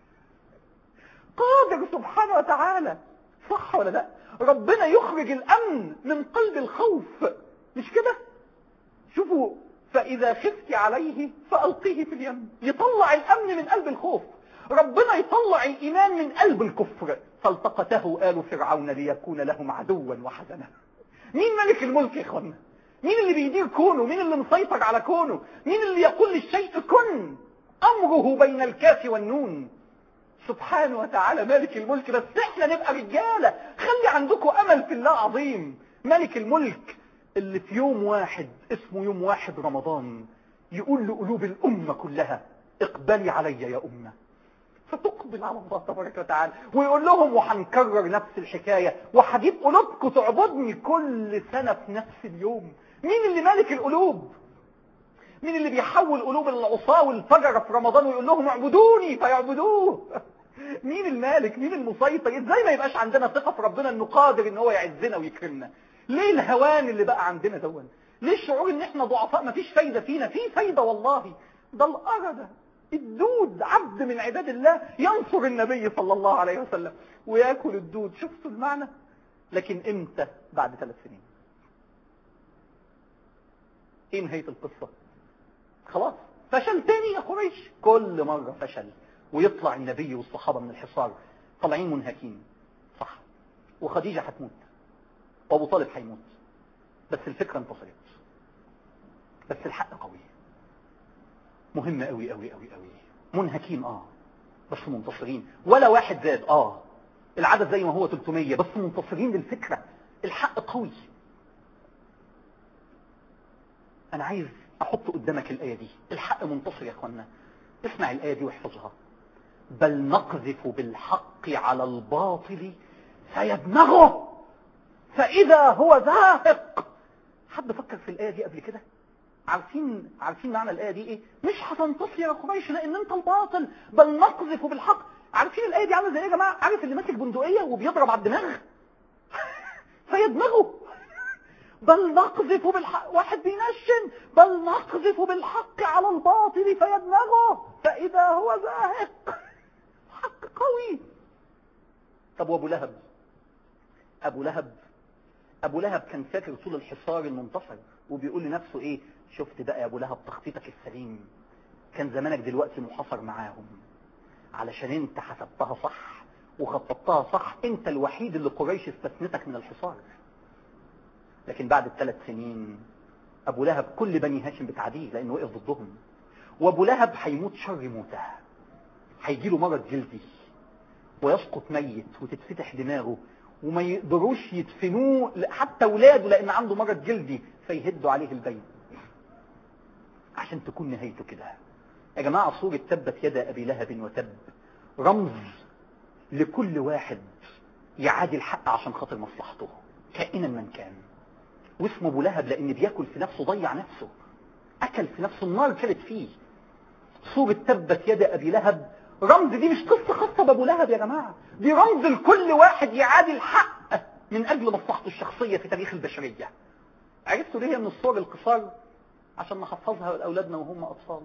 قادر سبحانه وتعالى صح ولا لا ربنا يخرج الامن من قلب الخوف مش كده شوفوا فاذا خفت عليه فالقيه في اليم يطلع الامن من قلب الخوف ربنا يطلع الايمان من قلب الكفر فالتقته آل فرعون ليكون لهم عدوا وحزنا مين ملك الملك يا اخوانا مين اللي بيدير كونه مين اللي مسيطر على كونه مين اللي يقول للشيء كن امره بين الكاف والنون سبحانه وتعالى مالك الملك بس احنا نبقى رجالة خلي عندكم امل في الله عظيم ملك الملك اللي في يوم واحد اسمه يوم واحد رمضان يقول لقلوب الامة كلها اقبلي علي يا امه فتقبل على الله تبارك وتعالى ويقول لهم وهنكرر نفس الحكاية وهجيب قلوبكم تعبدني كل سنة في نفس اليوم مين اللي مالك القلوب مين اللي بيحول قلوب العصاة والفجر في رمضان ويقول لهم اعبدوني فيعبدوه مين المالك مين المسيطر ازاي ما يبقاش عندنا ثقة في ربنا انه قادر ان هو يعزنا ويكرمنا ليه الهوان اللي بقى عندنا دون ليه الشعور ان احنا ضعفاء مفيش فايدة فينا في فايدة والله ده الأرض الدود عبد من عباد الله ينصر النبي صلى الله عليه وسلم وياكل الدود شفتوا المعنى لكن امتى بعد ثلاث سنين ايه نهاية القصة خلاص فشل تاني يا قريش كل مرة فشل ويطلع النبي والصحابة من الحصار طالعين منهكين صح وخديجة هتموت وابو طالب هيموت بس الفكرة انتصرت بس الحق قوي مهم قوي قوي قوي قوي منهكين اه بس منتصرين ولا واحد زاد اه العدد زي ما هو 300 بس منتصرين للفكرة الحق قوي انا عايز احط قدامك الاية دي الحق منتصر يا اخوانا اسمع الاية دي واحفظها بل نقذف بالحق على الباطل فيدمغه فاذا هو زاهق حد فكر في الاية دي قبل كده عارفين عارفين معنى الآية دي ايه مش هتنتصر يا قريش لان انت الباطل بل نقذف بالحق عارفين الآية دي عامله زي ايه يا جماعه عارف اللي ماسك بندقية وبيضرب على الدماغ فيدمغه بل نقذف بالحق واحد بينشن بل نقذف بالحق على الباطل فيدمغه فإذا هو زاهق حق قوي طب وابو لهب ابو لهب ابو لهب كان فاكر طول الحصار المنتصر وبيقول لنفسه ايه شفت بقى يا ابو لهب تخطيطك السليم كان زمانك دلوقتي محاصر معاهم علشان انت حسبتها صح وخططتها صح انت الوحيد اللي قريش استثنتك من الحصار لكن بعد الثلاث سنين ابو لهب كل بني هاشم بتعديه لانه وقف ضدهم وابو لهب هيموت شر موته هيجي له مرض جلدي ويسقط ميت وتتفتح دماغه وما يقدروش يدفنوه حتى اولاده لان عنده مرض جلدي فيهدوا عليه البيت عشان تكون نهايته كده يا جماعة صورة تبت يد أبي لهب وتب رمز لكل واحد يعادي الحق عشان خاطر مصلحته كائنا من كان واسمه ابو لهب لان بياكل في نفسه ضيع نفسه اكل في نفسه النار كانت فيه صورة تبت يد ابي لهب رمز دي مش قصة خاصة بابو لهب يا جماعة دي رمز لكل واحد يعادي الحق من اجل مصلحته الشخصية في تاريخ البشرية عرفتوا ليه من الصور القصار عشان نحفظها لاولادنا وهم اطفال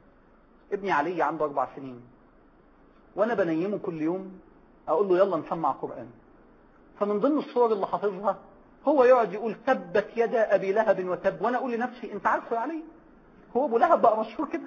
ابني علي عنده اربع سنين وانا بنيمه كل يوم اقول له يلا نسمع قرآن فمن ضمن الصور اللي حافظها هو يقعد يقول تبت يدا ابي لهب وتب وانا اقول لنفسي انت عارفه يا علي هو ابو لهب بقى مشهور كده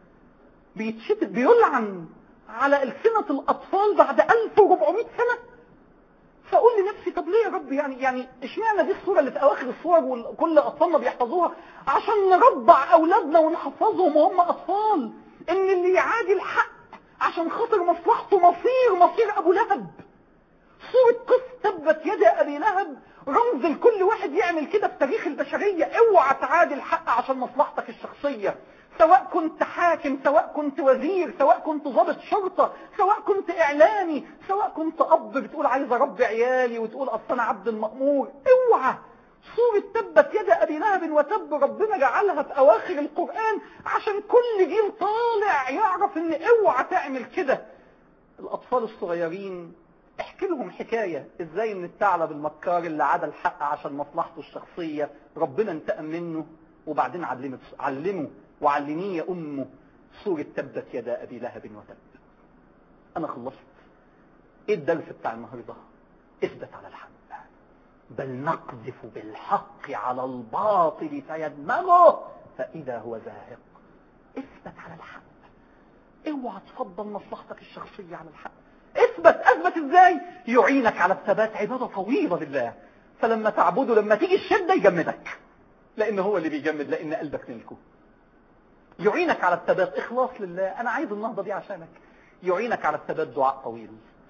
بيتشتت بيلعن على ألسنة الأطفال بعد 1400 سنة فأقول لنفسي طب ليه يا رب يعني يعني اشمعنى دي الصورة اللي في أواخر الصور وكل أطفالنا بيحفظوها عشان نربع أولادنا ونحفظهم وهم أطفال إن اللي يعادي الحق عشان خاطر مصلحته مصير مصير أبو لهب صورة قصة تبت يد أبي لهب رمز لكل واحد يعمل كده في تاريخ البشرية اوعى تعادي الحق عشان مصلحتك الشخصية سواء كنت حاكم سواء كنت وزير سواء كنت ضابط شرطة سواء كنت اعلامي سواء كنت اب بتقول عايز اربي عيالي وتقول اصل انا عبد المأمور اوعى صورة تبت يد ابي لهب وتب ربنا جعلها في اواخر القرآن عشان كل جيل طالع يعرف ان اوعى تعمل كده الاطفال الصغيرين احكي لهم حكاية ازاي ان الثعلب المكار اللي عدا الحق عشان مصلحته الشخصية ربنا انتقم منه وبعدين علمت علمه وعلميه يا امه سورة تبت يدا ابي لهب وتب انا خلصت ايه الدرس بتاع النهاردة اثبت على الحق بل نقذف بالحق على الباطل فيدمغه فاذا هو زاهق اثبت على الحق اوعى تفضل مصلحتك الشخصية على الحق اثبت اثبت ازاي يعينك على الثبات عبادة طويلة لله فلما تعبده لما تيجي الشدة يجمدك لان هو اللي بيجمد لان قلبك ملكه يعينك على الثبات اخلاص لله انا عايز النهضة دي عشانك يعينك على الثبات دعاء طويل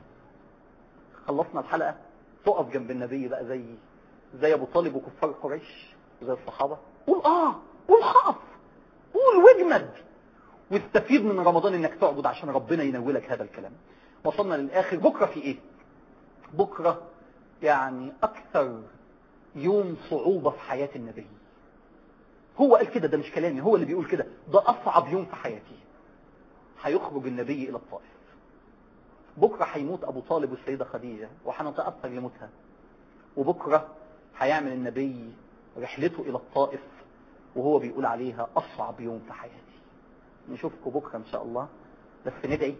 خلصنا الحلقة تقف جنب النبي بقى زي زي ابو طالب وكفار قريش زي الصحابة قول اه قول خاف قول واجمد واستفيد من رمضان انك تعبد عشان ربنا ينولك هذا الكلام وصلنا للاخر بكرة في ايه بكرة يعني اكثر يوم صعوبة في حياة النبي هو قال كده ده مش كلامي هو اللي بيقول كده ده اصعب يوم في حياتي هيخرج النبي الى الطائف بكرة هيموت ابو طالب والسيدة خديجة وهنتأثر لموتها وبكرة هيعمل النبي رحلته الى الطائف وهو بيقول عليها اصعب يوم في حياتي نشوفكم بكرة ان شاء الله بس ندعي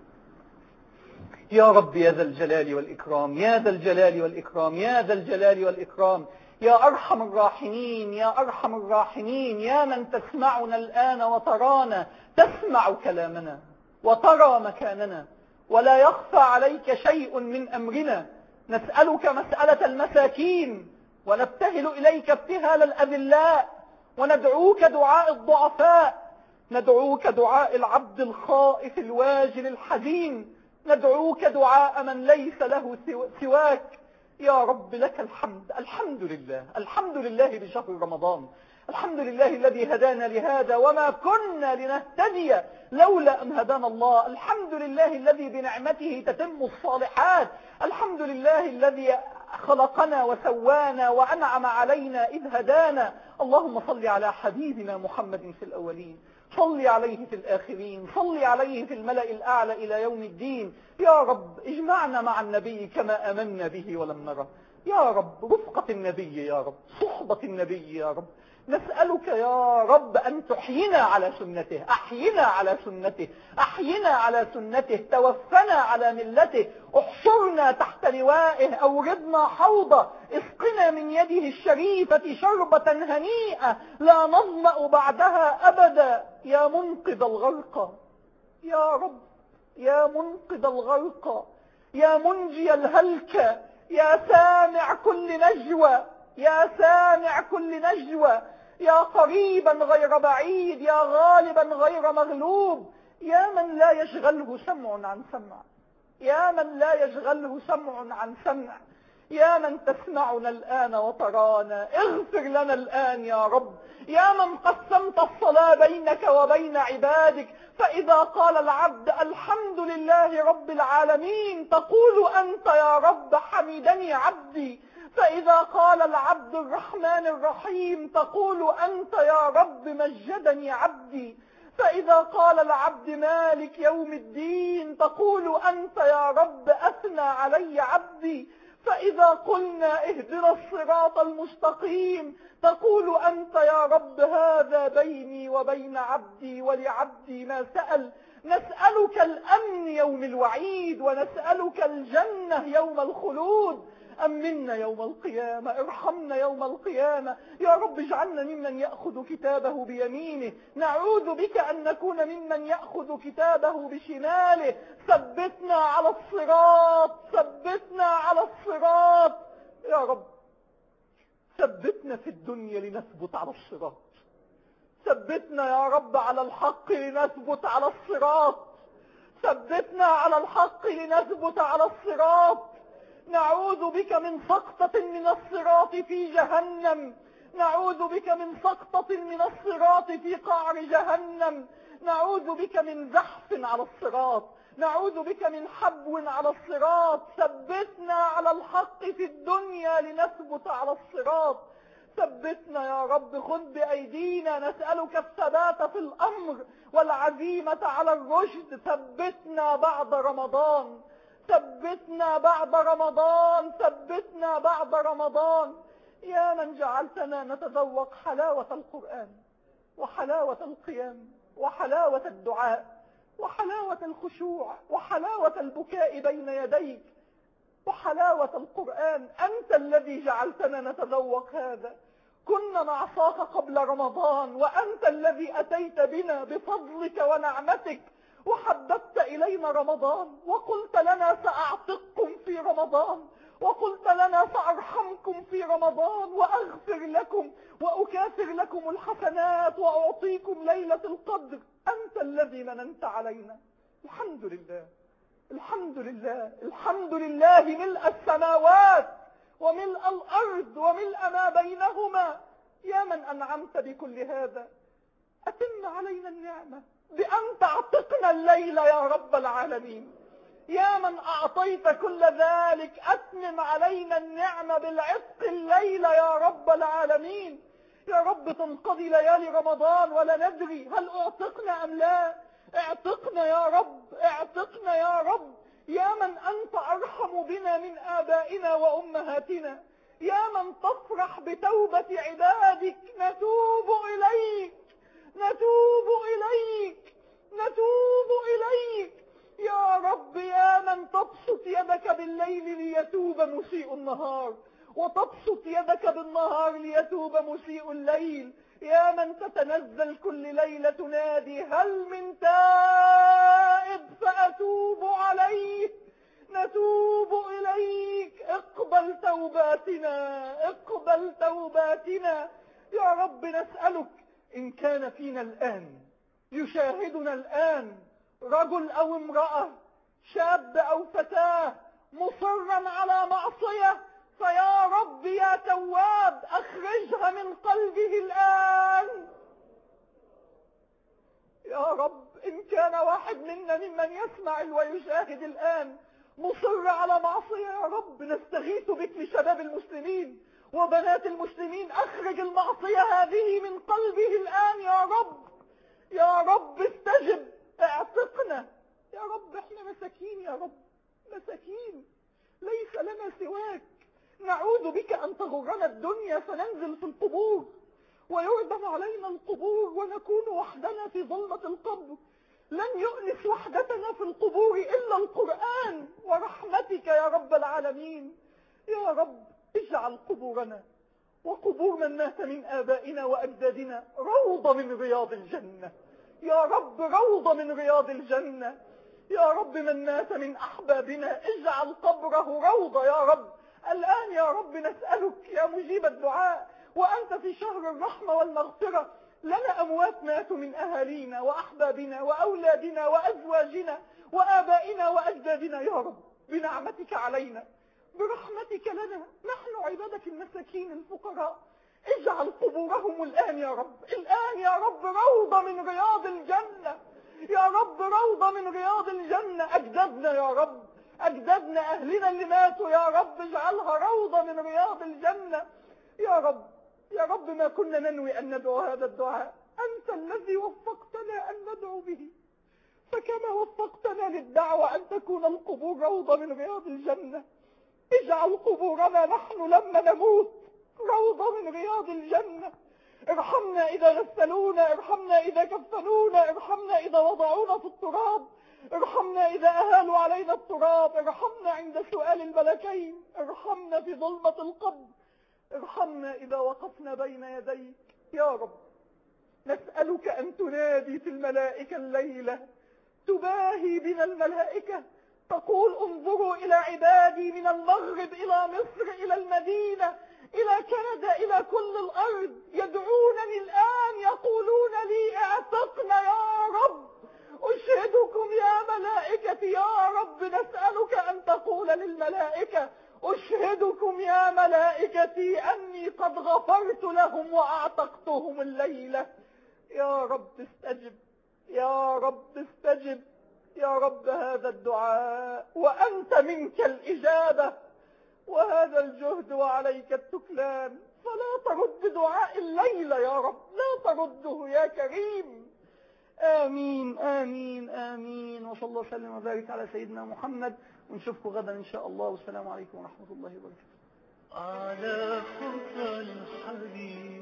يا رب يا ذا الجلال والإكرام يا ذا الجلال والإكرام يا ذا الجلال والإكرام يا أرحم الراحمين يا أرحم الراحمين يا من تسمعنا الآن وترانا تسمع كلامنا وترى مكاننا ولا يخفى عليك شيء من أمرنا نسألك مسألة المساكين ونبتهل إليك ابتهال الأذلاء وندعوك دعاء الضعفاء ندعوك دعاء العبد الخائف الواجل الحزين ندعوك دعاء من ليس له سواك يا رب لك الحمد الحمد لله الحمد لله بشهر رمضان الحمد لله الذي هدانا لهذا وما كنا لنهتدي لولا أن هدانا الله الحمد لله الذي بنعمته تتم الصالحات الحمد لله الذي خلقنا وسوانا وأنعم علينا إذ هدانا اللهم صل على حبيبنا محمد في الأولين صل عليه في الآخرين صل عليه في الملأ الأعلى إلى يوم الدين يا رب اجمعنا مع النبي كما أمنا به ولم نره يا رب رفقة النبي يا رب صحبة النبي يا رب نسألك يا رب أن تحينا على سنته أحينا على سنته أحينا على سنته توفنا على ملته احصرنا تحت لوائه أوردنا حوضه اسقنا من يده الشريفة شربة هنيئة لا نظمأ بعدها أبدا يا منقذ الغرق يا رب يا منقذ الغرق يا منجي الهلك يا سامع كل نجوى يا سامع كل نجوى يا قريبا غير بعيد يا غالبا غير مغلوب يا من لا يشغله سمع عن سمع يا من لا يشغله سمع عن سمع يا من تسمعنا الآن وترانا اغفر لنا الآن يا رب يا من قسمت الصلاة بينك وبين عبادك فإذا قال العبد الحمد لله رب العالمين تقول أنت يا رب حمدني عبدي فإذا قال العبد الرحمن الرحيم تقول أنت يا رب مجدني عبدي فإذا قال العبد مالك يوم الدين تقول أنت يا رب أثنى علي عبدي فإذا قلنا اهدنا الصراط المستقيم تقول أنت يا رب هذا بيني وبين عبدي ولعبدي ما سأل نسألك الأمن يوم الوعيد ونسألك الجنة يوم الخلود أمنا يوم القيامة ارحمنا يوم القيامة يا رب اجعلنا ممن يأخذ كتابه بيمينه نعوذ بك أن نكون ممن يأخذ كتابه بشماله ثبتنا على الصراط ثبتنا على الصراط يا رب ثبتنا في الدنيا لنثبت على الصراط ثبتنا يا رب على الحق لنثبت على الصراط ثبتنا على الحق لنثبت على الصراط نعوذ بك من سقطة من الصراط في جهنم نعوذ بك من سقطة من الصراط في قعر جهنم نعوذ بك من زحف على الصراط نعوذ بك من حبو على الصراط ثبتنا على الحق في الدنيا لنثبت على الصراط ثبتنا يا رب خذ بأيدينا نسألك الثبات في الأمر والعزيمة على الرشد ثبتنا بعد رمضان ثبتنا بعد رمضان ثبتنا بعد رمضان يا من جعلتنا نتذوق حلاوة القرآن وحلاوة القيام وحلاوة الدعاء وحلاوة الخشوع وحلاوة البكاء بين يديك وحلاوة القرآن أنت الذي جعلتنا نتذوق هذا كنا نعصاك قبل رمضان وأنت الذي أتيت بنا بفضلك ونعمتك وحببت إلينا رمضان وقلت لنا سأعتقكم في رمضان وقلت لنا سأرحمكم في رمضان وأغفر لكم وأكافر لكم الحسنات وأعطيكم ليلة القدر أنت الذي مننت علينا الحمد لله الحمد لله الحمد لله ملء السماوات وملء الأرض وملء ما بينهما يا من أنعمت بكل هذا أتم علينا النعمة بأن تعتقنا الليل يا رب العالمين يا من أعطيت كل ذلك أتمم علينا النعمة بالعتق الليل يا رب العالمين يا رب تنقضي ليالي رمضان ولا ندري هل اعتقنا أم لا اعتقنا يا رب اعتقنا يا رب يا من أنت أرحم بنا من آبائنا وأمهاتنا يا من تفرح بتوبة عبادك نتوب إليك نتوب إليك نتوب إليك يا رب يا من تبسط يدك بالليل ليتوب مسيء النهار وتبسط يدك بالنهار ليتوب مسيء الليل يا من تتنزل كل ليلة تنادي هل من تائب فأتوب عليه نتوب إليك اقبل توباتنا اقبل توباتنا يا رب نسألك إن كان فينا الآن يشاهدنا الآن رجل أو امرأة شاب أو فتاة مصرا على معصية فيا رب يا تواب أخرجها من قلبه الآن يا رب إن كان واحد منا ممن يسمع ويشاهد الآن مصر على معصية يا رب نستغيث بك لشباب المسلمين وبنات المسلمين أخرج المعصية هذه من قلبه الآن يا رب يا رب استجب اعتقنا يا رب احنا مساكين يا رب مساكين ليس لنا سواك نعوذ بك أن تغرنا الدنيا فننزل في القبور ويردم علينا القبور ونكون وحدنا في ظلمة القبر لن يؤنس وحدتنا في القبور إلا القرآن ورحمتك يا رب العالمين يا رب اجعل قبورنا وقبور من مات من آبائنا وأجدادنا روضة من رياض الجنة يا رب روضة من رياض الجنة يا رب من مات من أحبابنا اجعل قبره روضة يا رب الآن يا رب نسألك يا مجيب الدعاء وأنت في شهر الرحمة والمغفرة لنا أموات ماتوا من أهالينا وأحبابنا وأولادنا وأزواجنا وآبائنا وأجدادنا يا رب بنعمتك علينا برحمتك لنا نحن عبادك المساكين الفقراء اجعل قبورهم الآن يا رب الآن يا رب روضة من رياض الجنة يا رب روضة من رياض الجنة أجدادنا يا رب أجدادنا أهلنا اللي ماتوا يا رب اجعلها روضة من رياض الجنة يا رب يا رب ما كنا ننوي أن ندعو هذا الدعاء أنت الذي وفقتنا أن ندعو به فكما وفقتنا للدعوة أن تكون القبور روضة من رياض الجنة اجعل قبورنا نحن لما نموت روضة من رياض الجنة ارحمنا إذا غسلونا ارحمنا إذا كفنونا ارحمنا إذا وضعونا في التراب ارحمنا إذا أهالوا علينا التراب ارحمنا عند سؤال الملكين ارحمنا في ظلمة القبر ارحمنا إذا وقفنا بين يديك يا رب نسألك أن تنادي في الملائكة الليلة تباهي بنا الملائكة تقول انظروا إلى عبادي من المغرب إلى مصر إلى المدينة إلى كندا إلى كل الأرض يدعونني الآن يقولون لي اعتقنا يا رب أشهدكم يا ملائكتي يا رب نسألك أن تقول للملائكة أشهدكم يا ملائكتي أني قد غفرت لهم وأعتقتهم الليلة يا رب استجب يا رب استجب يا رب هذا الدعاء وأنت منك الإجابة وهذا الجهد وعليك التكلان فلا ترد دعاء الليلة يا رب لا ترده يا كريم آمين آمين آمين وصلى الله وسلم وبارك على سيدنا محمد ونشوفكم غدا إن شاء الله والسلام عليكم ورحمة الله وبركاته على خطى الحبيب